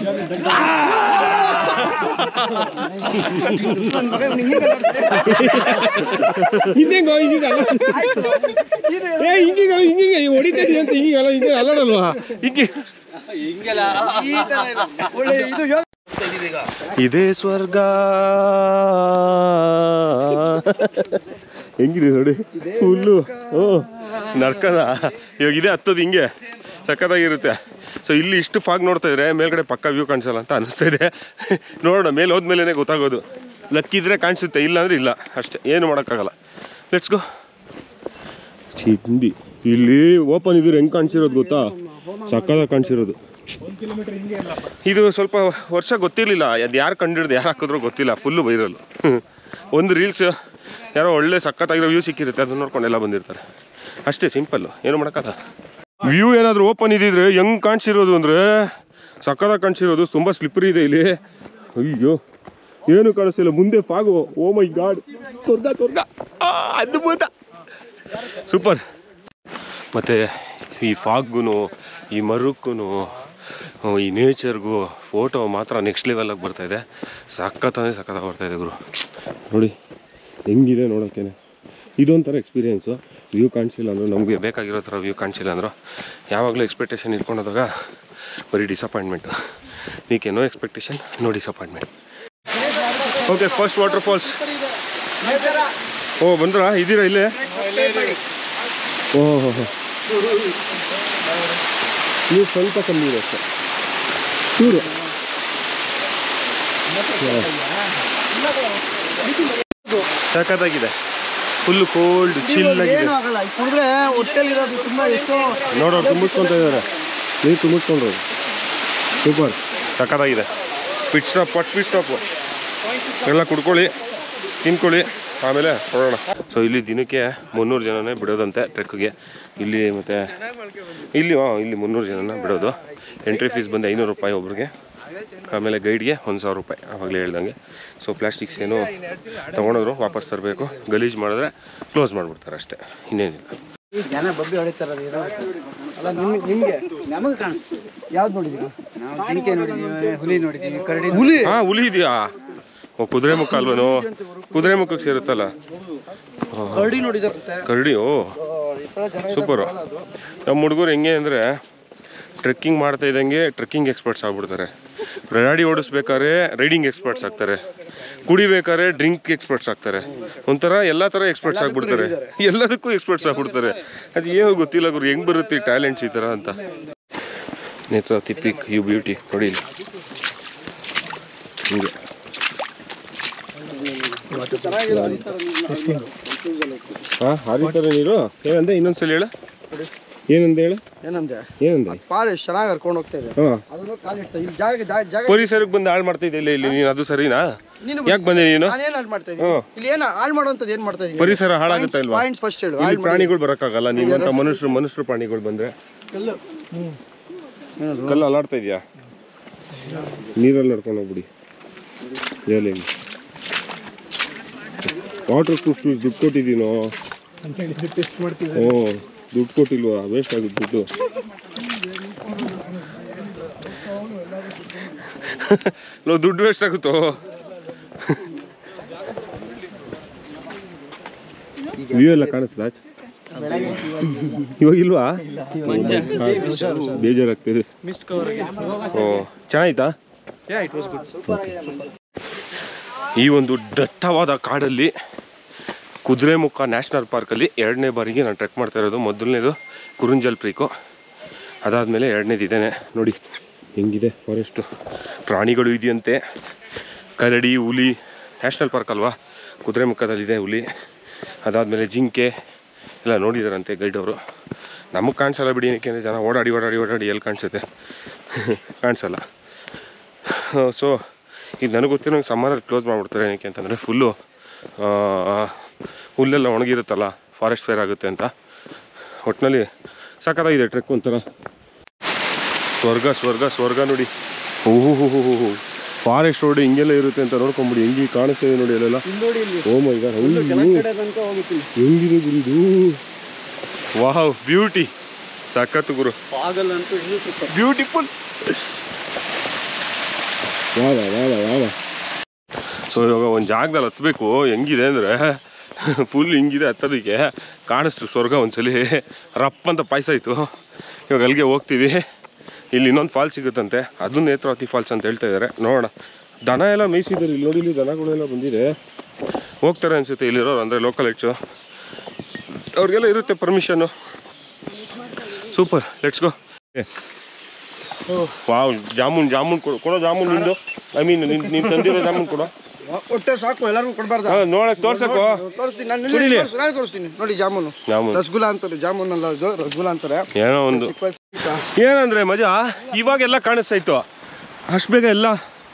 ಹಿಂಗೆ ಹಿಂಗೆ ಅಲ್ಲ ಏ ಹಿಂಗೆ ಹಿಂಗೆ ಹೊಡಿತೈತಿ ಅಂತ ಹಿಂಗೆ ಅಲ್ಲ ಹಿಂಗೆ ಅಲ್ಲಾಡಲ್ವಾ ಹಿಂಗೆ ಇದೇ ಸ್ವರ್ಗ ಹೆಂಗಿದೆ ನೋಡಿ ಫುಲ್ಲು ಹ್ಞೂ ನರ್ಕದ ಇವಾಗ ಇದೆ ಹತ್ತೋದು ಹಿಂಗೆ ಸಖತ್ತಾಗಿರುತ್ತೆ ಸೊ ಇಲ್ಲಿ ಇಷ್ಟು ಫಾಗ್ ನೋಡ್ತಾ ಇದ್ರೆ ಮೇಲ್ಗಡೆ ಪಕ್ಕ ವ್ಯೂ ಕಾಣಿಸಲ್ಲ ಅಂತ ಅನಿಸ್ತಾ ಇದೆ ನೋಡೋಣ ಮೇಲೆ ಹೋದ್ಮೇಲೆ ಗೊತ್ತಾಗೋದು ಲಕ್ಕಿದ್ರೆ ಕಾಣಿಸುತ್ತೆ ಇಲ್ಲ ಅಂದ್ರೆ ಇಲ್ಲ ಅಷ್ಟೇ ಏನು ಮಾಡೋಕ್ಕಾಗಲ್ಲ ಲೆಟ್ಸ್ ಗೋ ಚಿಂದಿ ಇಲ್ಲಿ ಓಪನ್ ಇದ್ರೆ ಹೆಂಗೆ ಕಾಣಿಸಿರೋದು ಗೊತ್ತಾ ಸಕ್ಕದಾಗ ಕಾಣಿಸಿರೋದು ಇದು ಸ್ವಲ್ಪ ವರ್ಷ ಗೊತ್ತಿರಲಿಲ್ಲ ಅದು ಯಾರು ಕಂಡಿಡ್ದು ಯಾರು ಹಾಕಿದ್ರು ಗೊತ್ತಿಲ್ಲ ಫುಲ್ಲು ವೈರಲ್ ಒಂದು ರೀಲ್ಸ್ ಯಾರೋ ಒಳ್ಳೆ ಸಖತ್ತಾಗಿರೋ ವ್ಯೂ ಸಿಕ್ಕಿರುತ್ತೆ ಅದನ್ನ ನೋಡ್ಕೊಂಡು ಎಲ್ಲ ಬಂದಿರ್ತಾರೆ ಅಷ್ಟೇ ಸಿಂಪಲ್ಲು ಏನು ಮಾಡೋಕ್ಕಲ್ಲ ವ್ಯೂ ಏನಾದರೂ ಓಪನ್ ಇದ್ದಿದ್ರೆ ಹೆಂಗೆ ಕಾಣಿಸಿರೋದು ಅಂದರೆ ಸಕ್ಕತ್ತಾಗಿ ಕಾಣಿಸಿರೋದು ತುಂಬ ಸ್ಲಿಪ್ಪರಿ ಇದೆ ಇಲ್ಲಿ ಅಯ್ಯೋ ಏನು ಕಾಣಿಸ್ತಿಲ್ಲ ಮುಂದೆ ಫಾಗು ಓ ಮೈ ಗಾಡ್ ಸ್ವರ್ಗ ಸ್ವರ್ಗ ಆ, ಅದ್ಭುತ ಸೂಪರ್ ಮತ್ತು ಈ ಫಾಗ್ಗೂ ಈ ಮರಕ್ಕೂ ಈ ನೇಚರ್ಗೂ ಫೋಟೋ ಮಾತ್ರ ನೆಕ್ಸ್ಟ್ ಲೆವೆಲಾಗಿ ಬರ್ತಾಯಿದೆ ಸಖತ್ತಾಗಿ ಸಖತ್ತಾಗಿ ಬರ್ತಾಯಿದೆ ಗುರು ನೋಡಿ ಹೆಂಗಿದೆ ನೋಡೋಕ್ಕೇನೆ ಇದೊಂಥರ ಎಕ್ಸ್ಪೀರಿಯೆನ್ಸು ವ್ಯೂ ಕಾಣಿಸಿಲ್ಲ ಅಂದ್ರೆ ನಮಗೆ ಬೇಕಾಗಿರೋ ಥರ ವ್ಯೂ ಕಾಣಿಸಿಲ್ಲ ಅಂದ್ರೆ ಯಾವಾಗಲೂ ಎಕ್ಸ್ಪೆಕ್ಟೇಷನ್ ಇಟ್ಕೊಂಡೋದಾಗ ಬರೀ ಡಿಸಪಾಯಿಂಟ್ಮೆಂಟು ನೀಕೆ no expectation no disappointment okay first water falls ಓ ಬಂದ್ರಾ ಇದ್ದೀರಾ ಇಲ್ಲೇ ಓಹೋ ಹೋ ಹೋ ನೀವು ಸ್ವಲ್ಪ ಕಮ್ಮಿ ಇದೆ ಅಷ್ಟೇ ಚೂರು ಸಖತ್ತಾಗಿದೆ ಫುಲ್ ಕೋಲ್ಡ್ ಚಿಲ್ ಆಗಿದೆ ಆಗಲ್ಲ ಕುಡಿದ್ರೆ ಹೊಟ್ಟೆಲಿರೋದು ತುಂಬಾ ಎಷ್ಟೋ ನೋಡೋರು ತುಂಬಿಸ್ಕೊಂತ ಇದ್ದಾರೆ ನೀವು ತುಂಬಿಸ್ಕೊಂಡ್ರು ಸೂಪರ್ ಸಖತ್ತಾಗಿದೆ ಪಿಟ್ ಸ್ಟಾಪ್ ಪಟ್ ಪಿಟ್ ಸ್ಟಾಪು ಎಲ್ಲ ಕುಡ್ಕೊಳ್ಳಿ ತಿನ್ಕೊಳ್ಳಿ ಆಮೇಲೆ ಹೊರಡೋಣ ಸೊ ಇಲ್ಲಿ ದಿನಕ್ಕೆ ಮುನ್ನೂರು ಜನನೇ ಬಿಡೋದಂತೆ ಟ್ರೆಕ್ಗೆ ಇಲ್ಲಿ ಮತ್ತು ಇಲ್ಲಿ ಹಾಂ ಇಲ್ಲಿ ಮುನ್ನೂರು ಜನನ ಬಿಡೋದು ಎಂಟ್ರಿ ಫೀಸ್ ಬಂದು ಐನೂರು ರೂಪಾಯಿ ಒಬ್ರಿಗೆ ಆಮೇಲೆ ಗೈಡ್ಗೆ ಒಂದು ಸಾವಿರ ರೂಪಾಯಿ ಆವಾಗಲೇ ಹೇಳ್ದಂಗೆ ಸೊ ಪ್ಲಾಸ್ಟಿಕ್ಸ್ ಏನು ತೊಗೊಂಡೋದ್ರು ವಾಪಸ್ ತರಬೇಕು ಗಲೀಜು ಮಾಡಿದ್ರೆ ಕ್ಲೋಸ್ ಮಾಡಿಬಿಡ್ತಾರೆ ಅಷ್ಟೇ ಇನ್ನೇನಿಲ್ಲ ಜನ ಬಬ್ಬಿ ಹೊಡಿತಾರ ಅಲ್ಲ ನಿಮ್ಗೆ ನಿಮ್ಗೆ ನಮಗೆ ಕಾಣಿಸ್ತು ಯಾವ್ದು ನೋಡಿದೀವಿ ನಾವು ಜಿಂಕೆ ನೋಡಿದೀವಿ ಹುಲಿ ನೋಡಿದೀವಿ ಕರಡಿ ಹುಲಿ ಹಾಂ ಹುಲಿ ಇದೆಯಾ ಓ ಕುದುರೆ ಮುಖ ಅಲ್ವನು ಕುದುರೆ ಮುಖಕ್ಕೆ ಸೇರುತ್ತಲ್ಲ ಕರಡಿ ನೋಡಿದಾರಂತೆ ಕರಡಿ ಓ ಈ ತರ ಜನ ಸೂಪರು ನಮ್ಮ ಹುಡುಗರು ಹೆಂಗೆ ಅಂದರೆ ಟ್ರೆಕ್ಕಿಂಗ್ ಮಾಡ್ತಾ ಇದ್ದಂಗೆ ಟ್ರೆಕ್ಕಿಂಗ್ ಎಕ್ಸ್ಪರ್ಟ್ಸ್ ಆಗ್ಬಿಡ್ತಾರೆ ಗಾಡಿ ಓಡಿಸ್ಬೇಕಾದ್ರೆ ರೈಡಿಂಗ್ ಎಕ್ಸ್ಪರ್ಟ್ಸ್ ಆಗ್ತಾರೆ ಕುಡಿಬೇಕಾದ್ರೆ ಡ್ರಿಂಕ್ ಎಕ್ಸ್ಪರ್ಟ್ಸ್ ಆಗ್ತಾರೆ ಒಂಥರ ಎಲ್ಲ ಥರ ಎಕ್ಸ್ಪರ್ಟ್ಸ್ ಆಗ್ಬಿಡ್ತಾರೆ ಎಲ್ಲದಕ್ಕೂ ಎಕ್ಸ್ಪರ್ಟ್ಸ್ ಆಗ್ಬಿಡ್ತಾರೆ ಅದು ಏನು ಗೊತ್ತಿಲ್ಲ ಗುರು ಹೆಂಗೆ ಬರುತ್ತೆ ಟ್ಯಾಲೆಂಟ್ಸ್ ಈ ಥರ ಅಂತ ನೇತ್ರಾವತಿ ಪಿಕ್ ಯು ಬ್ಯೂಟಿ ನೋಡಿ ಇಲ್ಲಿ. ಹಿಂಗೆ ಹಾಂ ಹಾರಿತಾರೆ ನೀರು ಏನಂದೆ ಇನ್ನೊಂದ್ಸಲ ಹೇಳ ಏನಂದ ಹೇಳ ಏನಂದೆ ಏನಂದೆ ಪಾಲಿಶ್ ಚೆನ್ನಾಗಿ ಕರ್ಕೊಂಡು ಹೋಗ್ತಾ ಇದೆ ಹಾಂ ಅದನ್ನು ಕಾಲಿಡ್ತಾ ಇಲ್ಲಿ ಜಾಗ ಜಾಗ ಜಾಗ ಪರಿಸರಕ್ಕೆ ಬಂದು ಹಾಳು ಮಾಡ್ತಾ ಇದೆಯಲ್ಲ ಇಲ್ಲಿ ನೀನು ಅದು ಸರಿನಾ ನೀನು ಯಾಕೆ ಬಂದೆ ನೀನು ನಾನೇನ್ ಹಾಳು ಮಾಡ್ತಾ ಇದ್ದೀನಿ ಹ್ಮ್. ಇಲ್ಲಿ ಏನ ಹಾಳು ಮಾಡುವಂತದ್ದು ಏನ್ ಮಾಡ್ತಾ ಇದ್ದೀನಿ ಪರಿಸರ ಹಾಳಾಗುತ್ತಾ ಇಲ್ವಾ ಪಾಯಿಂಟ್ಸ್ ಫಸ್ಟ್ ಹೇಳು ಇಲ್ಲಿ ಹಾಳು ಮಾಡಿ ಪ್ರಾಣಿಗಳು ಬರಕ್ಕಾಗಲ್ಲ ನೀವಂತ ಮನುಷ್ಯರು ಮನುಷ್ಯರು ಪ್ರಾಣಿಗಳು ಬಂದ್ರೆ ಕಲ್ಲು ಅಲ್ಲಾಡ್ತಾ ಇದೆಯಾ ನೀರಲ್ಲಿ ನಡ್ಕೊಂಡು ಹೋಗ್ಬಿಡಿ ಹೇಳಿ ವಾಟರ್ ಪ್ರೂಫ್ ಶೂಸ್ ದುಡ್ಡು ಕೊಟ್ಟಿದ್ದೀನೋ ಹ್ಞೂ ದುಡ್ಡು ಕೊಟ್ಟಿಲ್ವಾ ವೇಸ್ಟ್ ಆಗುತ್ತೆ ದುಡ್ಡು ನಾವು ದುಡ್ಡು ವೇಸ್ಟ್ ಆಗುತ್ತೋ ವ್ಯೂ ಎಲ್ಲ ಕಾಣಿಸ್ತಾ ಇವಾಗ ಇಲ್ವಾ ಬೇಜಾರಾಗ್ತಿದೆ ಓ ಚೆನ್ನಾಯ್ತಾ ಈ ಒಂದು ದಟ್ಟವಾದ ಕಾಡಲ್ಲಿ ಕುದುರೆಮುಖ ನ್ಯಾಷನಲ್ ಪಾರ್ಕಲ್ಲಿ ಎರಡನೇ ಬಾರಿಗೆ ನಾನು ಟ್ರೆಕ್ ಮಾಡ್ತಾ ಇರೋದು ಮೊದಲನೇದು ಕುರುಂಜಲ್ ಪ್ರೀಕು ಅದಾದಮೇಲೆ ಎರಡನೇದು ಇದೇನೆ ನೋಡಿ ಹೆಂಗಿದೆ ಫಾರೆಸ್ಟು ಪ್ರಾಣಿಗಳು ಇದೆಯಂತೆ ಕರಡಿ ಹುಲಿ ನ್ಯಾಷನಲ್ ಪಾರ್ಕ್ ಅಲ್ವಾ ಕುದುರೆಮುಖದಲ್ಲಿದೆ ಹುಲಿ ಅದಾದಮೇಲೆ ಜಿಂಕೆ ಎಲ್ಲ ನೋಡಿದಾರಂತೆ ಗೈಡ್ ಅವರು ನಮಗೆ ಕಾಣಿಸಲ್ಲ ಬಿಡಿ ಏಕೆಂದರೆ ಜನ ಓಡಾಡಿ ಓಡಾಡಿ ಓಡಾಡಿ ಎಲ್ಲಿ ಕಾಣಿಸುತ್ತೆ ಕಾಣಿಸಲ್ಲ ಸೊ ಇದು ನನಗೆ ಗೊತ್ತಿರೋ ಸಮ್ಮರಲ್ಲಿ ಕ್ಲೋಸ್ ಮಾಡಿಬಿಡ್ತಾರೆ ಏನಕ್ಕೆ ಅಂತಂದರೆ ಫುಲ್ಲು ಹುಲ್ಲೆಲ್ಲ ಒಣಗಿರುತ್ತಲ್ಲ ಫಾರೆಸ್ಟ್ ಫೇರ್ ಆಗುತ್ತೆ ಅಂತ ಒಟ್ಟಿನಲ್ಲಿ ಸಖತ್ತಾಗಿದೆ ಟ್ರೆಕ್ ಒಂಥರ ಸ್ವರ್ಗ ಸ್ವರ್ಗ ಸ್ವರ್ಗ ನೋಡಿ ಓಹೋ ಹೋ ಹೋ ಹೋ ಫಾರೆಸ್ಟ್ ರೋಡ್ ಹಿಂಗೆಲ್ಲ ಇರುತ್ತೆ ಅಂತ ನೋಡ್ಕೊಂಬಿಡಿ ಹೆಂಗೆ ಕಾಣಿಸ್ತಿದೆ ನೋಡಿ ಅಲ್ಲೆಲ್ಲ ನೋಡಿ ಇಲ್ಲಿ ಓ ಮೈ ಗಾಡ್ ಕಡೆ ತನಕ ಹೋಗಿದ್ದೀನಿ ಹೆಂಗಿದೆ ಗುರು ಇದು ವಾವ್ ಬ್ಯೂಟಿ ಸಖತ್ ಗುರು ಆಗಲ್ಲ ಅಂತೂ ಇನ್ನೂ super beautiful wow wow wow so ಇವಾಗ ಒಂದು ಜಾಗದಲ್ಲಿ ಹತ್ಬೇಕು ಹೆಂಗಿದೆ ಅಂದರೆ ಫುಲ್ ಹಿಂಗಿದೆ ಹತ್ತೋದಕ್ಕೆ ಕಾಣಿಸ್ತು ಸ್ವರ್ಗ ಒಂದ್ಸಲಿ ರಪ್ ಅಂತ ಪಾಯ್ಸಾಯ್ತು ಇವಾಗ ಅಲ್ಲಿಗೆ ಹೋಗ್ತೀವಿ ಇಲ್ಲಿ ಇನ್ನೊಂದು ಫಾಲ್ಸ್ ಸಿಗುತ್ತಂತೆ ಅದು ನೇತ್ರಾವತಿ ಫಾಲ್ಸ್ ಅಂತ ಹೇಳ್ತಾ ಇದ್ದಾರೆ ನೋಡೋಣ ದನ ಎಲ್ಲ ಮೇಯಿಸಿದ್ದಾರೆ ಇಲ್ಲಿ ನೋಡಿ ಇಲ್ಲಿ ದನಗಳೆಲ್ಲ ಬಂದಿದೆ ಹೋಗ್ತಾರೆ ಅನ್ಸುತ್ತೆ ಇಲ್ಲಿರೋರು ಅಂದರೆ ಲೋಕಲ್ ಹೆಚ್ಚು ಅವ್ರಿಗೆಲ್ಲ ಇರುತ್ತೆ permission super let's go wow jamun jamun ಕೊಡು ಕೊಡೋ ಜಾಮೂನ್ ನಿಂದು ಐ ಮೀನ್ ನಿನ್ ನೀನು ತಂದಿರೋ ಜಾಮೂನ್ ಕೊಡು ಹೊಟ್ಟೆ ಸಾಕು ಎಲ್ಲರಿಗೂ ಕೊಡಬಾರ್ದ ಹಾಂ ನೋಡಕ್ಕೆ ತೋರ್ಸಕ್ಕೋ ತೋರಿಸ್ತೀನಿ ನಾನು ಕುಡೀಲಿ. ಇಲ್ಲಿ ತೋರ್ಸು, ನಾನು ತೋರಿಸ್ತೀನಿ ನೋಡಿ ಜಾಮೂನು ಜಾಮೂನ್ ರಸಗುಲ್ಲ ಅಂತಾರೆ ಜಾಮೂನ್ ಅಲ್ಲ ಇದು ರಸಗುಲ್ಲ ಅಂತಾರೆ ಏನೋ ಒಂದು ಚಿಕ್ಕ ವಯಸ್ಸು ಏನಂದ್ರೆ ಮಜಾ ಇವಾಗೆಲ್ಲ ಕಾಣಿಸ್ತಾಯಿತ್ತು ಅಷ್ಟು ಬೇಗ ಎಲ್ಲ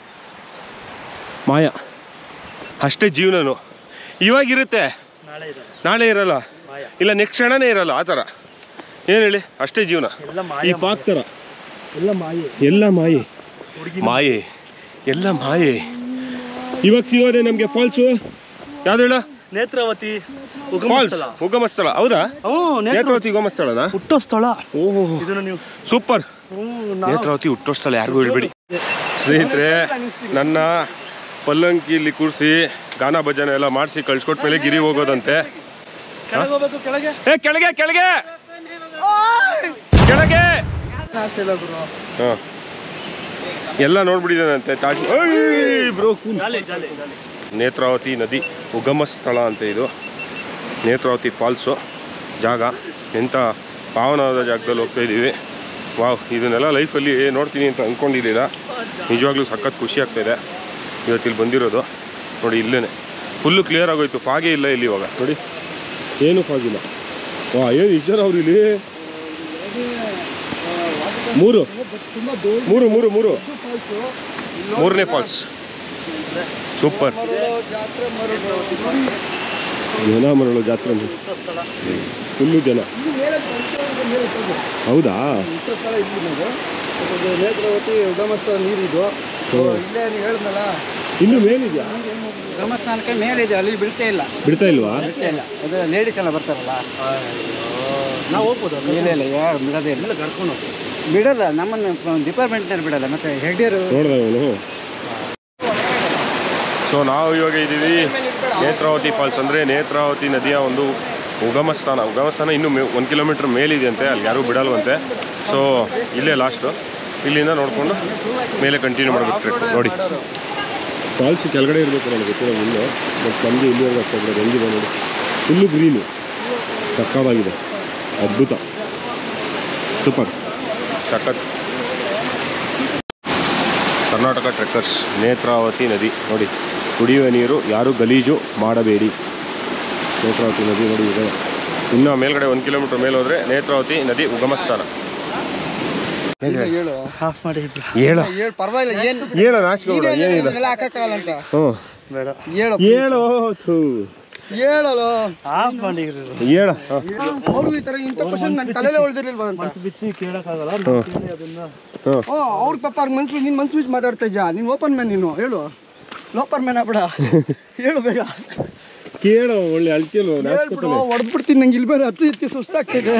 ಮಾಯ ಅಷ್ಟೇ ಜೀವನನು ಇವಾಗಿರುತ್ತೆ ನಾಳೆ ಇರಲ್ಲ ಇಲ್ಲ ನೆಕ್ಸ್ಟ್ ಕ್ಷಣನೇ ಇರಲ್ಲ ಆ ಥರ ಏನು ಹೇಳಿ ಅಷ್ಟೇ ಜೀವನ ಈ ಪಾಕ್ ಥರ ಎಲ್ಲ ಮಾಯೆ ಎಲ್ಲ ಮಾಯೆ ಮಾಯೆ ಎಲ್ಲ ಮಾಯೆ ಇವಾಗ ಸಿಗೋದೆ ನಮಗೆ ಫಾಲ್ಸು ಯಾವ್ದು ಹೇಳ ನೇತ್ರಾವತಿ ಫಾಲ್ಸ್ ಉಗಮ ಸ್ಥಳ ಹೌದಾ ಹ್ಞೂ ನೇತ್ರಾವತಿ ಉಗಮ ಸ್ಥಳನಾ ಹುಟ್ಟೋ ಸ್ಥಳ ಓಹೋ ಇದನ್ನು ನೀವು ಸೂಪರ್ ನೇತ್ರಾವತಿ ಹುಟ್ಟೋ ಸ್ಥಳ ಯಾರಿಗೂ ಹೇಳ್ಬೇಡಿ ಸ್ನೇಹಿತರೆ ನನ್ನ ಪಲ್ಲಂಕಿಲಿ ಕೂರಿಸಿ ಗಾನ ಭಜನೆ ಎಲ್ಲ ಮಾಡಿಸಿ ಕಳ್ಸ್ಕೊಟ್ಮೇಲೆ ಗಿರಿ ಹೋಗೋದಂತೆ ಕೆಳಗೆ ಹೋಗ್ಬೇಕು ಕೆಳಗೆ ಏ ಕೆಳಗೆ ಕೆಳಗೆ ಕೆಳಗೆ ಆಸೆ ಇಲ್ಲ ಗುರು ಹಾ ಎಲ್ಲ ನೋಡ್ಬಿಟ್ಟಿದ್ದಾನಂತೆ Taj bro jolly jolly jolly Netravati ನದಿ ಉಗಮ ಸ್ಥಳ ಅಂತ ಇದು ನೇತ್ರಾವತಿ ಫಾಲ್ಸು ಜಾಗ ಎಂಥ ಪಾವನವಾದ ಜಾಗದಲ್ಲಿ ಹೋಗ್ತಾ ಇದ್ದೀವಿ ವಾವ್ ಇದನ್ನೆಲ್ಲ ಲೈಫಲ್ಲಿ ನೋಡ್ತೀನಿ ಅಂತ ಅಂದ್ಕೊಂಡಿರಲಿಲ್ಲ ನಿಜವಾಗ್ಲೂ ಸಖತ್ ಖುಷಿ ಆಗ್ತಾಯಿದೆ ಇವತ್ತು ಇಲ್ಲಿ ಬಂದಿರೋದು ನೋಡಿ ಇಲ್ಲೇ ಫುಲ್ಲು ಕ್ಲಿಯರ್ ಆಗೋಯ್ತು ಫಾಗೇ ಇಲ್ಲ ಇಲ್ಲಿ ಇವಾಗ ನೋಡಿ ಏನು ಫಾಗಿಲ್ಲ ವಾ ಏನು ಇದ್ದಾರೆ ಅವ್ರು ಇಲ್ಲಿ ಮೂರು ಮೂರು ಮೂರು ಮೂರು ಮೂರನೇ ಫಾಲ್ಸ್ ಸೂಪರ್ ಜಾತ್ರೆ ಮರಳು ಜನ ಮರಳು ಜಾತ್ರೆ ಫುಲ್ಲು ಜನ ಹೌದಾ ಸ್ಥಳ ಇಲ್ಲಿ ನಾವು ಅದು ನೇತ್ರಾವತಿ ಧರ್ಮಸ್ಥಳ ನೀರಿದು ಇಲ್ಲೇ ನೀವು ಹೇಳಿದ್ನಲ್ಲ ಇನ್ನು ಮೇಲಿದೆಯಾ ಧರ್ಮಸ್ಥಾನಕ್ಕೆ ಮೇಲಿದೆ ಅಲ್ಲಿ ಬಿಡ್ತೇ ಇಲ್ಲ ಬಿಡ್ತಾ ಇಲ್ವಾ ಬಿಡ್ತೇ ಇಲ್ಲ ಅದು ಲೇಡೀಸ್ ಎಲ್ಲ ಬರ್ತಾರಲ್ಲ ನಾವು ಹೋಗ್ಬೋದು ಇಲ್ಲ ಇಲ್ಲ ಯಾರು ಬಿಡೋದೇ ಇಲ್ಲ ಕರ್ಕೊಂಡು ಹೋಗ್ತೀವಿ ಬಿಡಲ್ಲ ನಮ್ಮನ್ನು ಡಿಪಾರ್ಟ್ಮೆಂಟ್ನಲ್ಲಿ ಬಿಡಲ್ಲ ಮತ್ತೆ ಹೆಗ್ಡಿಯರು ನೋಡ್ದ ಅವನು ಸೊ ನಾವು ಇವಾಗ ಇದ್ದೀವಿ ನೇತ್ರಾವತಿ ಫಾಲ್ಸ್ ಅಂದರೆ ನೇತ್ರಾವತಿ ನದಿಯ ಒಂದು ಉಗಮ ಸ್ಥಾನ ಉಗಮ ಸ್ಥಾನ ಇನ್ನೂ ಮೇ ಒಂದು ಕಿಲೋಮೀಟ್ರ್ ಮೇಲಿದೆಯಂತೆ ಅಲ್ಲಿ ಯಾರೂ ಬಿಡಲ್ವಂತೆ ಸೊ ಇಲ್ಲೇ ಲಾಸ್ಟು ಇಲ್ಲಿಂದ ನೋಡಿಕೊಂಡು ಮೇಲೆ ಕಂಟಿನ್ಯೂ ಮಾಡಬೇಕು ಟ್ರೆಕ್ ನೋಡಿ ಫಾಲ್ಸ್ ಕೆಳಗಡೆ ಇರಬೇಕು ನನಗೆ ಗೊತ್ತಿರೋ ಇನ್ನು ಬಟ್ ನಮಗೆ ಇಲ್ಲಿವರೆಗೂ ಅಷ್ಟೇ ಬಿಡೋದು ಹೆಂಗಿದೆ ನೋಡಿ ಫುಲ್ಲು ಗ್ರೀನು ಸಕ್ಕತ್ತಾಗಿದೆ ಅದ್ಭುತ ಸೂಪರ್ ಸಖತ್ ಕರ್ನಾಟಕ ಟ್ರೆಕ್ಕರ್ಸ್ ನೇತ್ರಾವತಿ ನದಿ ನೋಡಿ ಕುಡಿಯುವ ನೀರು ಯಾರು ಗಲೀಜು ಮಾಡಬೇಡಿ ನೇತ್ರಾವತಿ ನದಿ ನೋಡಿ ಇದೆ ಇನ್ನು ಮೇಲ್ಗಡೆ ಒಂದು ಕಿಲೋಮೀಟರ್ ಮೇಲೆ ಹೋದರೆ ನೇತ್ರಾವತಿ ನದಿ ಉಗಮ ಸ್ಥಾನ ಹೇಳು ಹಾಫ್ ಮಾಡಿ ಇಬ್ರು ಹೇಳ ಹೇಳು ಪರವಾಗಿಲ್ಲ ಏನು ಹೇಳ ನಾಚಿಕೋಬೇಡ ಏನಿಲ್ಲ ಇದನ್ನೆಲ್ಲ ಹಾಕಕ್ಕಾಗಲ್ಲ ಅಂತ ಹ್ಞೂ ಬೇಡ ಹೇಳು ಹೇಳು ಥೂ ಹೇಳಲು ಹಾಫ್ ಮಾಡಿ ಹೇಳ ಅವ್ರು ಈ ತರ ಇಂಥ ಕ್ವಶನ್ ನನ್ನ ತಲೆಯಲ್ಲೇ ಉಳ್ದಿರ್ಲಿಲ್ವಾ ಅಂತ ಬಿಚ್ಚಿ ಕೇಳಕ್ಕಾಗಲ್ಲ ನಾವ್ ಕೇಳಿ ಅದನ್ನ ಹಾಂ ಓ ಅವ್ರ ಪಾಪ ಅವ್ರ ಮನ್ಸು ನಿನ್ ಮನ್ಸು ಬಿಚ್ಚಿ ಮಾತಾಡ್ತಾ ಇದ್ಯಾ ನೀನು ಓಪನ್ ಮ್ಯಾನ್ ನೀನು ಹೇಳು ಲೋಪರ್ ಮ್ಯಾನ್ ಆಗ್ಬೇಡ ಹೇಳು ಬೇಗ ಕೇಳು ಒಳ್ಳೆ ಅಳ್ತಿಯಲ್ವ ನಾಚ್ಕೋತಾನೆ ಹೊಡೆದ್ಬಿಡ್ತೀನಿ ನಂಗೆ ಇಲ್ಲಿ ಬೇರೆ ಹತ್ತು ಎತ್ತಿ ಸುಸ್ತಾಗ್ತಿದೆ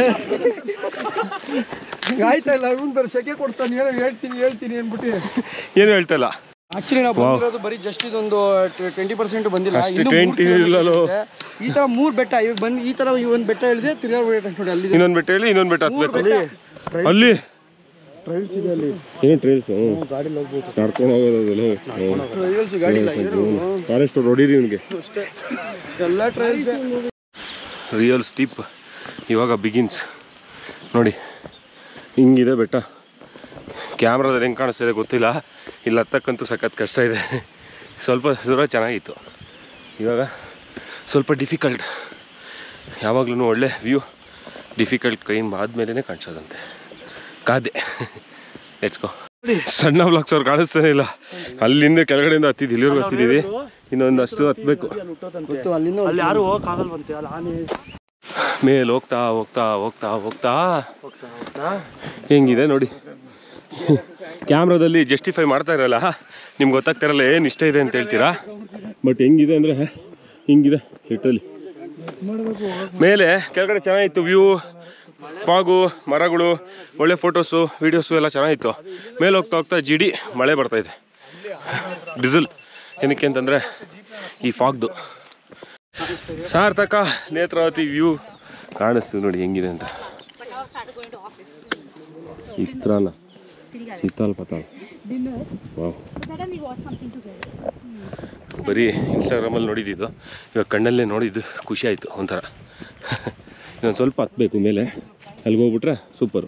ಆಯ್ತಾ ಇಲ್ಲ ಇವ್ನು ಬೇರೆ ಸೆಕೆ ಕೊಡ್ತಾನೆ ಏನೋ ಹೇಳ್ತೀನಿ ಹೇಳ್ತೀನಿ ಅಂದ್ಬಿಟ್ಟು ಏನು ಹೇಳ್ತಲ್ಲ ಆಕ್ಚುಲಿ ನಾವು ಬಂದಿರೋದು ಬರೀ ಜಸ್ಟ್ ಇದೊಂದು ಟ್ವೆಂಟಿ ಪರ್ಸೆಂಟ್ ಬಂದಿಲ್ಲ ಅಷ್ಟು ಇನ್ನೂ ಮೂರ್ 20 kilometer ಇಲ್ಲಲ್ಲೋ. ಇದೆ. ಈ ತರ ಮೂರ್ ಬೆಟ್ಟ ಇವಾಗ ಬಂದು ಈ ತರ ಈ ಒಂದು ಬೆಟ್ಟ ಹೇಳಿದ್ರೆ ತಿರ್ಗಾ ನೋಡಿ ಅಲ್ಲಿ ಇನ್ನೊಂದು ಬೆಟ್ಟ ಹೇಳಿ ಇನ್ನೊಂದು ಬೆಟ್ಟ ಹತ್ಬೇಕು ಅಲ್ಲಿ ಟ್ರೈಲ್ಸ್ ಇದೆ ಅಲ್ಲಿ ಏನು ಟ್ರೈಲ್ಸ್ ಗಾಡಿಲಿ ಹೋಗ್ಬೋದು ನಡ್ಕೊಂಡು ಹೋಗೋದು ಅದೆಲ್ಲ ಗಾಡಿ ಇಲ್ಲ ಫಾರೆಸ್ಟ್ ಹೊಡೀರಿ ಇವನಿಗೆ ಎಲ್ಲ ಟ್ರೈಲ್ಸ್ ರಿಯಲ್ ಸ್ಟೀಪ್ ಇವಾಗ ಬಿಗಿನ್ಸ್ ನೋಡಿ ಹಿಂಗಿದೆ ಬೆಟ್ಟ ಕ್ಯಾಮ್ರಾದಲ್ಲಿ ಹೆಂಗೆ ಕಾಣಿಸ್ತಿದೆ ಗೊತ್ತಿಲ್ಲ ಇಲ್ಲಿ ಹತ್ತಕ್ಕಂತೂ ಸಖತ್ ಕಷ್ಟ ಇದೆ ಸ್ವಲ್ಪ ದೂರ ಚೆನ್ನಾಗಿತ್ತು ಇವಾಗ ಸ್ವಲ್ಪ ಡಿಫಿಕಲ್ಟ್ ಯಾವಾಗ್ಲೂ ಒಳ್ಳೆ ವ್ಯೂ ಡಿಫಿಕಲ್ಟ್ ಕೈನ್ ಆದಮೇಲೆ ಕಾಣಿಸೋದಂತೆ ಕಾದೆ ಲೆಟ್ಸ್ಕೋ ಸಣ್ಣ ಬ್ಲಾಕ್ಸ್ ಅವ್ರು ಕಾಣಿಸ್ತಾನೆ ಇಲ್ಲ ಅಲ್ಲಿಂದ ಕೆಳಗಡೆಯಿಂದ ಹತ್ತಿದ್ದು ಇಲ್ಲಿವರೆಗೂ ಹತ್ತಿದ್ದೀವಿ ಇನ್ನೊಂದು ಅಷ್ಟು ಹತ್ತಬೇಕು ಅಲ್ಲಿ ಹುಟ್ಟೋದಂತೆ ಗೊತ್ತು ಅಲ್ಲಿಂದ ಅಲ್ಲಿ ಯಾರು ಹೋಗಕ್ಕಾಗಲ್ವಂತೆ ಅಲ್ಲಿ ಆನೆ ಮೇಲೆ ಹೋಗ್ತಾ ಹೋಗ್ತಾ ಹೋಗ್ತಾ ಹೋಗ್ತಾ ಹೋಗ್ತಾ ಹೋಗ್ತಾ ಹೆಂಗಿದೆ ನೋಡಿ ಕ್ಯಾಮ್ರಾದಲ್ಲಿ ಜಸ್ಟಿಫೈ ಮಾಡ್ತಾ ಇರಲ್ಲ ನಿಮ್ಗೆ ಗೊತ್ತಾಗ್ತಾ ಇರಲ್ಲ ಏನು ಇಷ್ಟ ಇದೆ ಅಂತ ಹೇಳ್ತೀರಾ ಬಟ್ ಹೆಂಗಿದೆ ಅಂದರೆ ಹಿಂಗಿದೆ ಲಿಟ್ರಲಿ ಮೇಲೆ ಕೆಳಗಡೆ ಚೆನ್ನಾಗಿತ್ತು ವ್ಯೂ ಫಾಗು ಮರಗಳು ಒಳ್ಳೆ ಫೋಟೋಸು ವೀಡಿಯೋಸು ಎಲ್ಲ ಚೆನ್ನಾಗಿತ್ತು ಮೇಲೆ ಹೋಗ್ತಾ ಹೋಗ್ತಾ ಜಿಡಿ ಮಳೆ ಬರ್ತಾ ಇದೆ ಡಿಸಲ್ ಏನಕ್ಕೆ ಅಂತಂದರೆ ಈ ಫಾಗ್ದು ಸಾರ್ಥಕ ನೇತ್ರಾವತಿ ವ್ಯೂ ಕಾಣಿಸ್ತು ನೋಡಿ ಹೆಂಗಿದೆ ಅಂತ But now I've started going to office. Chitranna Sirigal. ಶೀತಾಲ್ ಪತಾಲ್ Dinner. Wow But that time we watched something together. ಬರೀ ಇನ್ಸ್ಟಾಗ್ರಾಮಲ್ಲಿ ನೋಡಿದ್ದು ಇವಾಗ ಕಣ್ಣಲ್ಲೇ ನೋಡಿದ್ದು ಖುಷಿ ಆಯಿತು ಒಂಥರ ಇನ್ನೊಂದು ಸ್ವಲ್ಪ ಹತ್ಬೇಕು ಮೇಲೆ ಅಲ್ಲಿಗೆ ಹೋಗ್ಬಿಟ್ರೆ ಸೂಪರು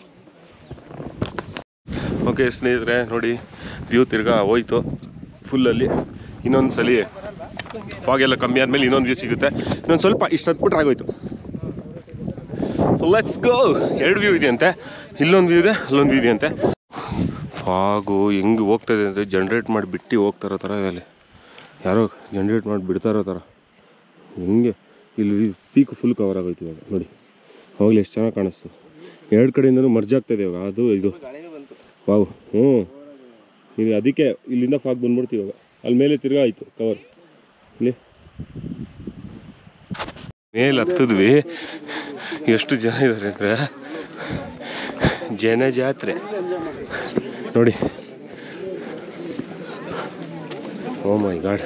ಓಕೆ ಸ್ನೇಹಿತರೆ ನೋಡಿ ವ್ಯೂ ತಿರ್ಗಾ ಹೋಯ್ತು ಫುಲ್ಲಲ್ಲಿ ಇನ್ನೊಂದು ಸಲ ಫಾಗ್ ಎಲ್ಲ ಕಮ್ಮಿ ಆದಮೇಲೆ ಇನ್ನೊಂದು ವ್ಯೂ ಸಿಗುತ್ತೆ ಇನ್ನೊಂದು ಸ್ವಲ್ಪ ಇಷ್ಟು ಹತ್ಬಿಟ್ರೆ ಆಗೋಯ್ತು ಲೆಟ್ಸ್ ಗೋ ಎರಡು ವ್ಯೂ ಇದೆಯಂತೆ ಇಲ್ಲೊಂದು ವ್ಯೂ ಇದೆ ಅಲ್ಲೊಂದು ವ್ಯೂ ಇದೆಯಂತೆ ಫಾಗು ಹೆಂಗೆ ಹೋಗ್ತಾಯಿದೆ ಅಂದರೆ ಜನ್ರೇಟ್ ಮಾಡಿ ಬಿಟ್ಟು ಹೋಗ್ತಾ ಇರೋ ಥರ ಇದೆ ಅಲ್ಲಿ ಯಾರೋ ಜನ್ರೇಟ್ ಮಾಡಿ ಬಿಡ್ತಾ ಇರೋ ಥರ ಹೆಂಗೆ ಇಲ್ಲಿ ಪೀಕ್ ಫುಲ್ ಕವರ್ ಆಗೋಯ್ತು ಇವಾಗ ನೋಡಿ ಅವಾಗಲೇ ಎಷ್ಟು ಚೆನ್ನಾಗಿ ಕಾಣಿಸ್ತು ಎರಡು ಕಡೆಯಿಂದನೂ ಮರ್ಜ್ ಆಗ್ತಾಯಿದೆ ಇವಾಗ ಅದು ಇದು ವಾವ್ ಹ್ಞೂ ಇದು ಅದಕ್ಕೆ ಇಲ್ಲಿಂದ ಫಾಗ್ ಬಂದ್ಬಿಡ್ತೀವಿ ಇವಾಗ ಅಲ್ಲಿ ಮೇಲೆ ತಿರ್ಗಾ ಆಯಿತು ಕವರ್ ಇಲ್ಲಿ ಮೇಲೆ ಹತ್ತಿದ್ವಿ ಎಷ್ಟು ಜನ ಇದ್ದಾರೆ ಅಂದರೆ ಜನ ಜಾತ್ರೆ ನೋಡಿ oh my god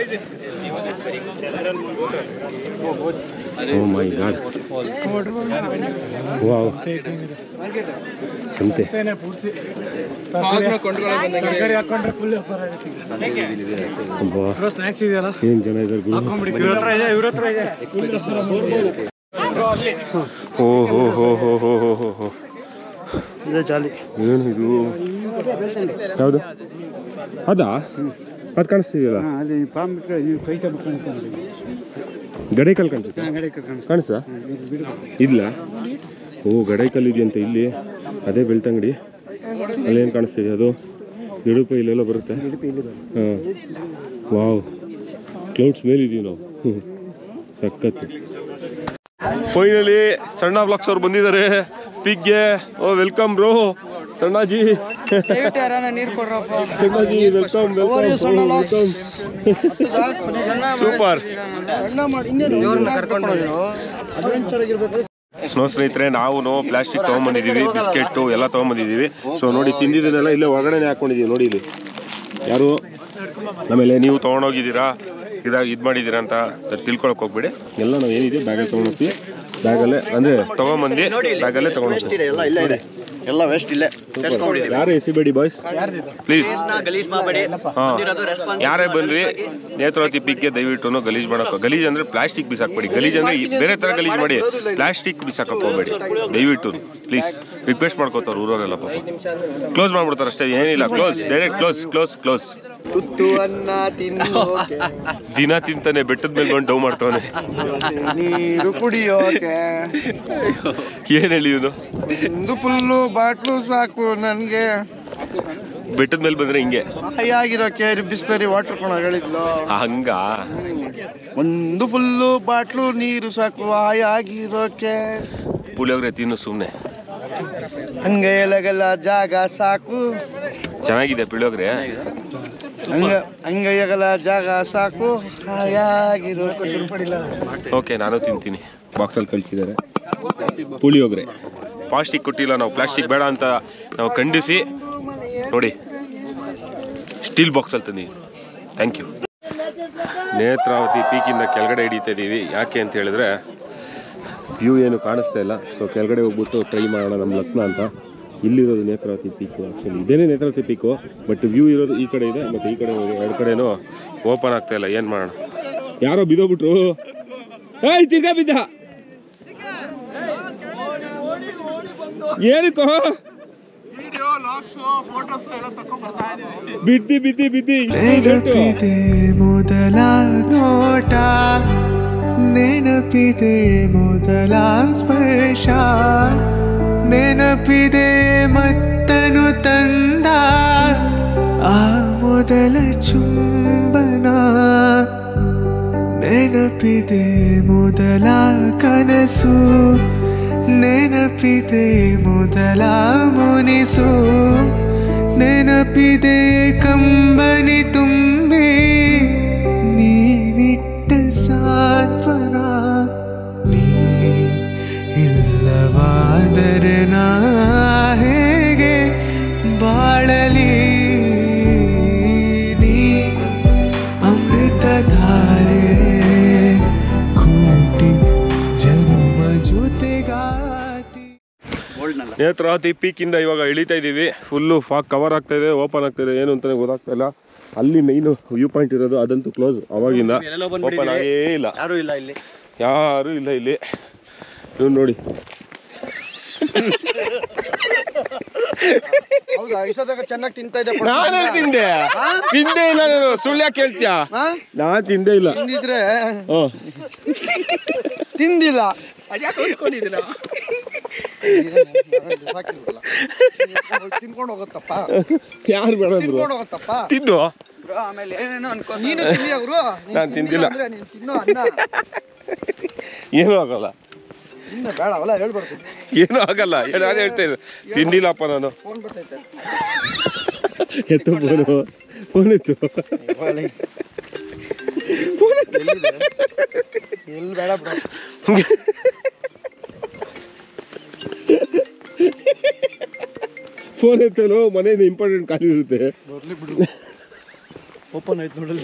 oh my god wow ಸಂತೆ ಹಾಕೊಂಡ್ರೆ ಫುಲ್ ಅಬ್ಬಾ, ಸ್ನಾಕ್ಸ್ ಇದೆಯಲ್ಲ ಏನ್ ಜನ ಇದ್ದಾರೆ ಗುರು ಇವ್ರ ಹತ್ರ ಇದೆ ಇವ್ರ ಹತ್ರ ಇದೆ ಓ ಹೋ ಹೋ ಹೋ ಹೋ ಹೋ ಹೋ ಹೋ ಇದೆ ಜಾಲಿ ಏನು ಇದು ಯಾವುದು ಅದಾ ಅದು ಕಾಣಿಸ್ತಿದೆಯಲ್ಲ ಅಲ್ಲಿ ಪಾಮ್ ಬಿಟ್ಟರೆ ನೀವು ಕೈ ಕಲ್ಕೊಂಡು ಗಡೇಕಲ್ ಕಾಣಿಸುತ್ತೆ ಗಡೆ ಕಲ್ಕೊಂಡು ಕಾಣಿಸ್ತಾ ಇಲ್ಲ ಓ ಗಡೇಕಲ್ ಇದೆಯಂತೆ ಇಲ್ಲಿ ಅದೇ ಬೆಳ್ತಂಗಡಿ ಅಲ್ಲೇನು ಕಾಣಿಸ್ತಿದೆ ಅದು ಗಿಡುಪ ಇಲ್ಲೆಲ್ಲ ಬರುತ್ತೆ ಹಾಂ ವಾವ್ ಕ್ಲೌಡ್ಸ್ ಮೇಲಿದ್ದೀವಿ ನಾವು ಸಖತ್ತು ಫೈನಲಿ ಸಣ್ಣ ಬ್ಲಾಕ್ಸ್ ಅವ್ರು ಬಂದಿದ್ದಾರೆ ಪಿಗ್ಗೆ ಓ ವೆಲ್ಕಮ್ ಬ್ರೋ ಸಣ್ಣಾಜಿ ನೀರು ಕೊಡ್ರಪ್ಪ ಸಣ್ಣಾಜಿ ವೆಲ್ಕಮ್ ವೆಲ್ಕಮ್ ವೆಲ್ಕಮ್ ಸೂಪರ್ ಸ್ನೋ ಸ್ನೇಹಿತರೆ ನಾವು ಪ್ಲಾಸ್ಟಿಕ್ ತೊಗೊಂಬಂದಿದ್ದೀವಿ ಬಿಸ್ಕೆಟ್ಟು ಎಲ್ಲ ತೊಗೊಂಬಂದಿದ್ದೀವಿ ಸೊ ನೋಡಿ ತಿಂದಿದ್ದನ್ನೆಲ್ಲ ಇಲ್ಲೇ ಹೊರಗಡೆ ಹಾಕೊಂಡಿದ್ದೀವಿ ನೋಡಿ ಇಲ್ಲಿ ಯಾರು ಆಮೇಲೆ ನೀವು ತೊಗೊಂಡೋಗಿದ್ದೀರಾ ಇದಾಗ ಇದು ಮಾಡಿದ್ದೀರಾ ಅಂತ ತಿಳ್ಕೊಳಕ್ ಹೋಗ್ಬೇಡಿ ಎಲ್ಲ ನಾವು ಏನಿದೆ ಬ್ಯಾಗಲ್ಲಿ ತೊಗೊಂಡೋಗ್ತೀವಿ ಬ್ಯಾಗಲ್ಲೇ ಅಂದರೆ ತೊಗೊಂಬಂದು ಬ್ಯಾಗಲ್ಲೇ ತೊಗೊಂಡೋಗ್ತೀವಿ ಎಲ್ಲ ಇಲ್ಲ ಇದೆ ಎಲ್ಲ ವೇಸ್ಟ್ ಇಲ್ಲೇ ಯಾರು ಎಸಿಬೇಡಿ ಬಾಯ್ಸ್ ಪ್ಲೀಸ್ ಗಲೀಜ್ ಮಾಡಬೇಡಿ ಹಾ ಯಾರೇ ಬಂದ್ರಿ ನೇತ್ರಾವತಿ ಪಿಕ್ಗೆ ದಯವಿಟ್ಟು ಗಲೀಜ್ ಮಾಡಕ್ಕೆ ಗಲೀಜ್ ಅಂದ್ರೆ ಪ್ಲಾಸ್ಟಿಕ್ ಬಿಸಾಕ್ಬೇಡಿ ಗಲೀಜ್ ಅಂದ್ರೆ ಈ ಬೇರೆ ತರ ಗಲೀಜ್ ಮಾಡಿ ಪ್ಲಾಸ್ಟಿಕ್ ಬಿಸಾಕಕ್ಕೆ ಹೋಗ್ಬೇಡಿ ದಯವಿಟ್ಟು ಪ್ಲೀಸ್ ರಿಕ್ವೆಸ್ಟ್ ಮಾಡ್ಕೋತಾರೆ ಊರವರೆಲ್ಲ ಪಾಪ ಕ್ಲೋಸ್ ಮಾಡ್ಬಿಡ್ತಾರೆ ಅಷ್ಟೇ ಏನಿಲ್ಲ close direct close close close ತುತ್ತು ಅನ್ನ ತಿನ್ನೋಕೆ ದಿನ ತಿಂತಾನೆ ಬೆಟ್ಟದ ಮೇಲೆ ಬಂದು ಡೌ ಮಾಡ್ತಾನೆ ನೀರು ಕುಡಿಯೋಕೆ ಏನ್ ಹೇಳಿ ಇವನು ಒಂದು ಫುಲ್ಲು ಬಾಟ್ಲು ಸಾಕು ನನಗೆ ಬೆಟ್ಟದ ಮೇಲೆ ಬಂದ್ರೆ ಹಿಂಗೆ ಆಗಿರೋಕೆ ಬಿಸ್ಲರಿ ವಾಟರ್ ಕೊಣ ಹೇಳಿದ್ಲು ಹಂಗ ಒಂದು ಫುಲ್ಲು ಬಾಟ್ಲು ನೀರು ಸಾಕು ಆಗಿರೋಕೆ ಪುಳಿಯೋಗ್ರೆ ತಿನ್ನು ಸುಮ್ಮನೆ ಹಂಗೆ ಎಲೆಗೆಲ್ಲ ಜಾಗ ಸಾಕು ಚೆನ್ನಾಗಿದೆ ಪುಳಿಯೋಗ್ರೆ ಹಂಗ ಹಂಗೈಯಗಲ ಜಾಗ ಸಾಕು ಹಾಯಾಗಿರೋಕೆ ಓಕೆ ನಾನು ತಿಂತೀನಿ ಬಾಕ್ಸಲ್ಲಿ ಕಳಿಸಿದ್ದಾರೆ ಪುಳಿಯೋಗ್ರೆ ಪ್ಲಾಸ್ಟಿಕ್ ಕೊಟ್ಟಿಲ್ಲ ನಾವು ಪ್ಲಾಸ್ಟಿಕ್ ಬೇಡ ಅಂತ ನಾವು ಖಂಡಿಸಿ ನೋಡಿ ಸ್ಟೀಲ್ ಬಾಕ್ಸಲ್ಲಿ ತಂದೀವಿ ಥ್ಯಾಂಕ್ ಯು ನೇತ್ರಾವತಿ ಪೀಕಿಂದ ಕೆಳಗಡೆ ಹಿಡಿತಾ ಇದ್ದೀವಿ ಯಾಕೆ ಅಂತ ಹೇಳಿದ್ರೆ ವ್ಯೂ ಏನು ಕಾಣಿಸ್ತಾ ಇಲ್ಲ ಸೊ ಕೆಳಗಡೆ ಹೋಗ್ಬಿಟ್ಟು ಟ್ರೈ ಮಾಡೋಣ ನಮ್ಮ ಲಕ್ನ ಅಂತ ಇಲ್ಲಿರೋದು ನೇತ್ರಾವತಿ ಪೀಕು ಆ್ಯಕ್ಚುಲಿ ಇದೇನೇ ನೇತ್ರಾವತಿ ಪೀಕು ಬಟ್ ವ್ಯೂ ಇರೋದು ಈ ಕಡೆ ಇದೆ ಮತ್ತು ಈ ಕಡೆ ಎರಡು ಕಡೆನೂ ಓಪನ್ ಆಗ್ತಾ ಇಲ್ಲ ಏನು ಮಾಡೋಣ ಯಾರೋ ಬಿದ್ದೋಗ್ಬಿಟ್ರು ಏಯ್ ತಿರ್ಗಾ ಬಿದ್ದ ಏನಕ್ಕೋ ಬಿದ್ದಿ ಬಿದ್ದಿ ಬಿದ್ದಿ ನೆನಪಿದೆ ಮೊದಲ ನೋಟ ನೆನಪಿದೆ ಮೊದಲ ಸ್ಪರ್ಶ ನೆನಪಿದೆ ಮತ್ತನು ತಂದ ಆ ಮೊದಲ ಚುಂಬನ ನೆನಪಿದೆ ಮೊದಲ ಕನಸು ನೆನಪಿದೆ ಮೊದಲ ಮುನಿಸು ನೆನಪಿದೆ ಕಂಬನಿ ತುಂಬಿ ನೀನಿಟ್ಟ ಸಾತ್ವನ ನೀ ಇಲ್ಲವಾದರೆ ನಾ ಹೇಗೆ ಬಾಳಲಿ ನೀ ಅಮೃತಧಾರೆ ಕೂಟಿ ಜನ್ಮ ಜೊತೆಗಾತಿ ನೇತ್ರಾವತಿ ಪೀಕಿಂದ ಇವಾಗ ಇಳಿತಾ ಇದ್ದೀವಿ ಫುಲ್ಲು ಫಾಗ್ ಕವರ್ ಆಗ್ತಾ ಇದೆ ಓಪನ್ ಆಗ್ತಾ ಇದೆ ಏನು ಅಂತಾನೆ ಗೊತ್ತಾಗ್ತಾ ಇಲ್ಲ ಅಲ್ಲಿ ಮೈನು ವ್ಯೂ ಪಾಯಿಂಟ್ ಇರೋದು ಅದಂತೂ ಕ್ಲೋಸ್ ಅವಾಗಿಂದ ಓಪನ್ ಆಗೇ ಇಲ್ಲ ಯಾರು ಇಲ್ಲ ಇಲ್ಲಿ ಯಾರು ಇಲ್ಲ ಇಲ್ಲಿ ಇವ್ನು ನೋಡಿ ಹೌದಾ ಇಷ್ಟೊತ್ತಾಗ ಚೆನ್ನಾಗಿ ತಿಂತಾ ಇದೆ ನಾನೇ ತಿಂದೆ ತಿಂದೇ ಇಲ್ಲ ನಾನು ಸುಳ್ಳು ಯಾಕೆ ಹೇಳ್ತೀಯಾ ನಾನ್ ತಿಂದೇ ಇಲ್ಲ ತಿಂದಿದ್ರೆ ಹ್ಮ್. ತಿಂದಿಲ್ಲ ತಿನ್ಕೊಂಡು ಹೋಗುತ್ತಪ್ಪ ಯಾರು ಬೇಡ ಅಂದ್ರು ತಿನ್ಕೊಂಡು ಹೋಗುತ್ತಪ್ಪ ತಿನ್ನು ಆಮೇಲೆ ಏನೇನೋ ಅನ್ಕೊಂಡು ನೀನು ತಿನ್ನಿ ಅವರು ನಾನ್ ತಿಂದಿಲ್ಲ. ನೀನು ತಿನ್ನೋ ಅನ್ನ ಏನೂ ಆಗಲ್ಲ ಇನ್ನು ಬೇಡ ಅವೆಲ್ಲ ಹೇಳ್ಬಾರ್ದು ಏನೂ ಆಗಲ್ಲ ಏನು ನಾನು ಹೇಳ್ತಾ ಇದ್ದೆ ತಿಂದಿಲ್ಲಪ್ಪ ನಾನು ಫೋನ್ ಬರ್ತೈತೆ ಎತ್ತು ಫೋನು ಫೋನ್ ಎತ್ತು ಫೋನ್ ಎತ್ತು ಎಲ್ಲಿ ಬೇಡ ಬಿಡು ಫೋನ್ ಎತ್ತಲು ಮನೆಯಿಂದ ಇಂಪಾರ್ಟೆಂಟ್ ಕಾಲ್ ಇರುತ್ತೆ ಬರ್ಲಿ ಬಿಡು ಓಪನ್ ಆಯ್ತು ನೋಡಲಿ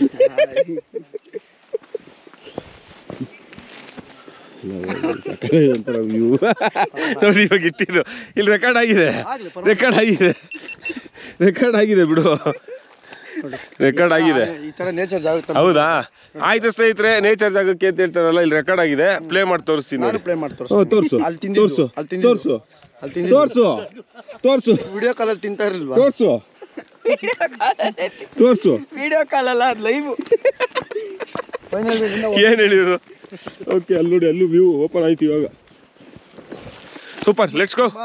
ಸಕ್ಕತ್ತಾಗಿದೆ ಒಂಥರ ವ್ಯೂ ನೋಡಿ ಇವಾಗ ಇಟ್ಟಿದ್ದು ಇಲ್ಲಿ ರೆಕಾರ್ಡ್ ಆಗಿದೆ ಆಗ್ಲಿ, ರೆಕಾರ್ಡ್ ಆಗಿದೆ ರೆಕಾರ್ಡ್ ಆಗಿದೆ ಬಿಡು ರೆಕಾರ್ಡ್ ಆಗಿದೆ ಈ ತರ ನೇಚರ್ ಜಾಗ ಹೌದಾ ಆಯ್ತು ಸ್ನೇಹಿತರೆ ನೇಚರ್ ಜಾಗಕ್ಕೆ ಅಂತ ಹೇಳ್ತಾರಲ್ಲ ಇಲ್ಲಿ ರೆಕಾರ್ಡ್ ಆಗಿದೆ ಪ್ಲೇ ಮಾಡಿ ತೋರಿಸ್ತೀನಿ ನಾನು ನೋಡಿ ಪ್ಲೇ ಮಾಡಿ ಓ ತೋರ್ಸು ಅಲ್ಲಿ ತಿಂದಿದ್ದು, ತೋರ್ಸು ಅಲ್ಲಿ ತಿಂದಿದ್ದು. ತೋರ್ಸು ಅಲ್ಲಿ ತಿಂದಿದ್ದು. ತೋರ್ಸು ತೋರ್ಸು ವಿಡಿಯೋ ಕಾಲಲ್ಲಿ ತಿಂತಾ ಇರಲ್ವಾ ತೋರ್ಸು ತೋರ್ಸು ವಿಡಿಯೋ ಕಾಲ್ ಅಲ್ಲ ಅದು ಲೈವ್ ಏನ್ ಹೇಳಿದ್ರು ಓಕೆ ಅಲ್ಲಿ ನೋಡಿ ಅಲ್ಲೂ ವ್ಯೂ ಓಪನ್ ಆಯ್ತು ಇವಾಗ super let's go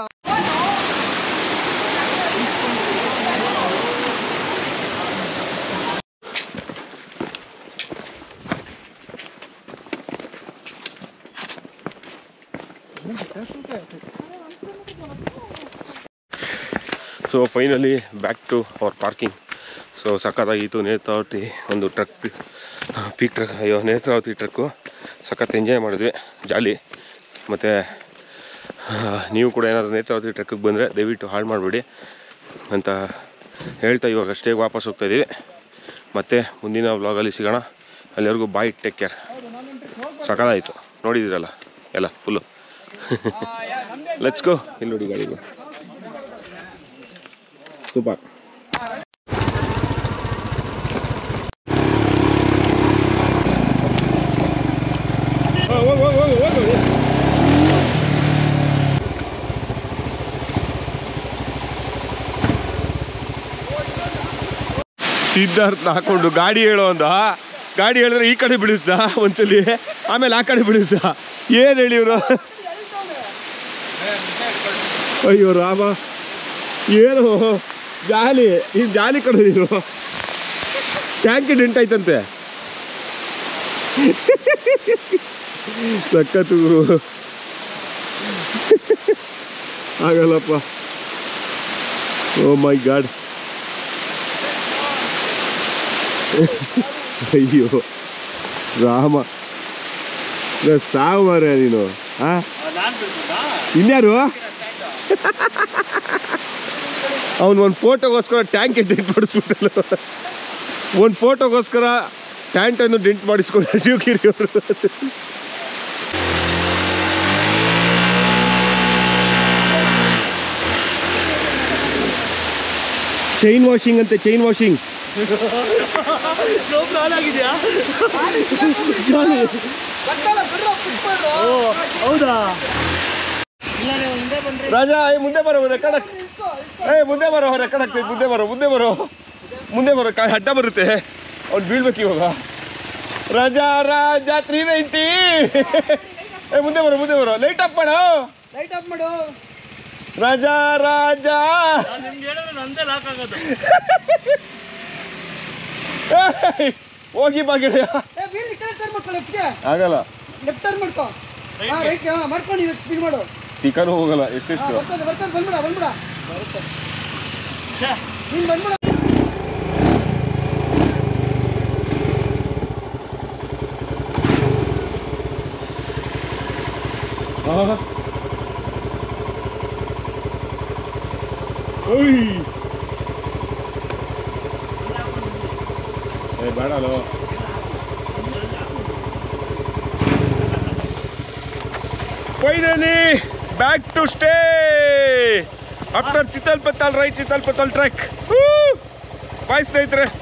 so finally back to our parking so ಸಖತ್ತಾಗಿತ್ತು ನೇತ್ರಾವತಿ ಒಂದು ಟ್ರಕ್ ಪೀಕ್ ಟ್ರಕ್ ಅಯ್ಯೋ ನೇತ್ರಾವತಿ ಟ್ರಕ್ಕು ಸಖತ್ ಎಂಜಾಯ್ ಮಾಡಿದ್ವಿ ಜಾಲಿ ಮತ್ತು ನೀವು ಕೂಡ ಏನಾದರೂ ನೇತ್ರಾವತಿ ಟ್ರಕ್ಕಿಗೆ ಬಂದರೆ ದಯವಿಟ್ಟು ಹಾಳು ಮಾಡಬೇಡಿ ಅಂತ ಹೇಳ್ತಾ ಇವಾಗ ಸ್ಟೇಗೆ ವಾಪಸ್ ಹೋಗ್ತಾ ಇದ್ದೀವಿ ಮತ್ತು ಮುಂದಿನ ವ್ಲಾಗಲ್ಲಿ ಸಿಗೋಣ ಅಲ್ಲಿವರೆಗೂ ಬಾಯ್ ಟೇಕ್ ಕೇರ್ ಸಕಲಾಯಿತು ನೋಡಿದ್ದೀರಲ್ಲ ಎಲ್ಲ ಫುಲ್ಲು ಲೆಟ್ಸ್ ಗೋ ಇಲ್ಲಿ ನೋಡಿ ಗಾಡಿಗಳು ಸೂಪರ್ ಸಿದ್ಧಾರ್ಥ ಹಾಕೊಂಡು ಗಾಡಿ ಹೇಳೋ ಅಂದ ಗಾಡಿ ಹೇಳಿದ್ರೆ ಈ ಕಡೆ ಬಿಡಿಸ್ದ ಒಂದ್ಸಲಿ ಆಮೇಲೆ ಆ ಕಡೆ ಬಿಡಿಸ್ದ ಏನು ಹೇಳಿ ಇವರು ಅಯ್ಯೋ ರಾಮ ಏನು ಜಾಲಿ ಈ ಜಾಲಿ ಕಡೆ ನೀನು ಟ್ಯಾಂಕಿ ಡೆಂಟ್ ಆಯ್ತಂತೆ ಸಖತ್ತು ಆಗಲ್ಲಪ್ಪ ಓ ಮೈ ಗಾಡ್ ಅಯ್ಯೋ ರಾಮ ಏ, ಸಾವು ಮಾರ ನೀನು ಆ ಇನ್ಯಾರು ಅವನು ಒಂದು ಫೋಟೋಗೋಸ್ಕರ ಟ್ಯಾಂಕ್ ಡೆಂಟ್ ಮಾಡಿಸ್ಬಿಟ್ಟಲ್ಲ ಒಂದು ಫೋಟೋಗೋಸ್ಕರ ಟ್ಯಾಂಟನ್ನು ಡೆಂಟ್ ಮಾಡಿಸ್ಕೊಂಡು ಶಿವಗಿರಿ ಅವರು ಚೈನ್ ವಾಷಿಂಗ್ ಅಂತೆ ಚೈನ್ ವಾಷಿಂಗ್ ಹೌದಾ ರಾಜಾ ಏ ಮುಂದೆ ಬರೋ ರೆಕಾರ್ಡ್ ಏ ಮುಂದೆ ಬರೋ ರೆಕಾರ್ಡ್ ಆಗ್ತೈತೆ ಮುಂದೆ ಬರೋ ಮುಂದೆ ಬರೋ ಮುಂದೆ ಬರೋ ಕಾ ಅಡ್ಡ ಬರುತ್ತೆ ಅವ್ನು ಬೀಳ್ಬೇಕು ಇವಾಗ ರಾಜಾ ರಾಜ ತ್ರೀ ನೈಂಟಿ ಏ ಮುಂದೆ ಬರೋ ಮುಂದೆ ಬರೋ ಲೈಟ್ ಆಫ್ ಮಾಡು ಲೈಟ್ ಆಫ್ ಮಾಡು ರಾಜ ರಾಜ ಏಯ್, ಹೋಗಿ ಬಾ ಗೆಳೆಯ ಏ ವೀಲ್ ಈ ಕಡೆ ಟರ್ನ್ ಮಾಡ್ಕೊ ಲೆಫ್ಟ್ಗೆ ಆಗಲ್ಲ ಲೆಫ್ಟ್ ಟರ್ನ್ ಮಾಡ್ಕೊ ಹಾ ರೈಟ್ ಹಾ ಮಾಡ್ಕೊಂಡು ಇವತ್ತು ಸ್ಪೀಡ್ ಮಾಡು ಟಿಕನು ಹೋಗಲ್ಲ ಹಾ ಎಷ್ಟೆಷ್ಟು ಬರ್ತದೆ ಬರ್ತದೆ ಬಂದ್ಬಿಡ ಬಂದ್ಬಿಡ ನೀನ್ ಬಂದ್ಬಿಡ ಆಹಾ. ಓಯ್ ಏ ಬೇಡಲೋ finally back to stay after ಚಿತ್ತಲ್ಪತ್ತಲ್ ರೈಟ್ ಚಿತ್ತಲ್ಪತ್ತಲ್ ಟ್ರ್ಯಾಕ್ ಬಾಯ್ ಸ್ನೇಹಿತರೆ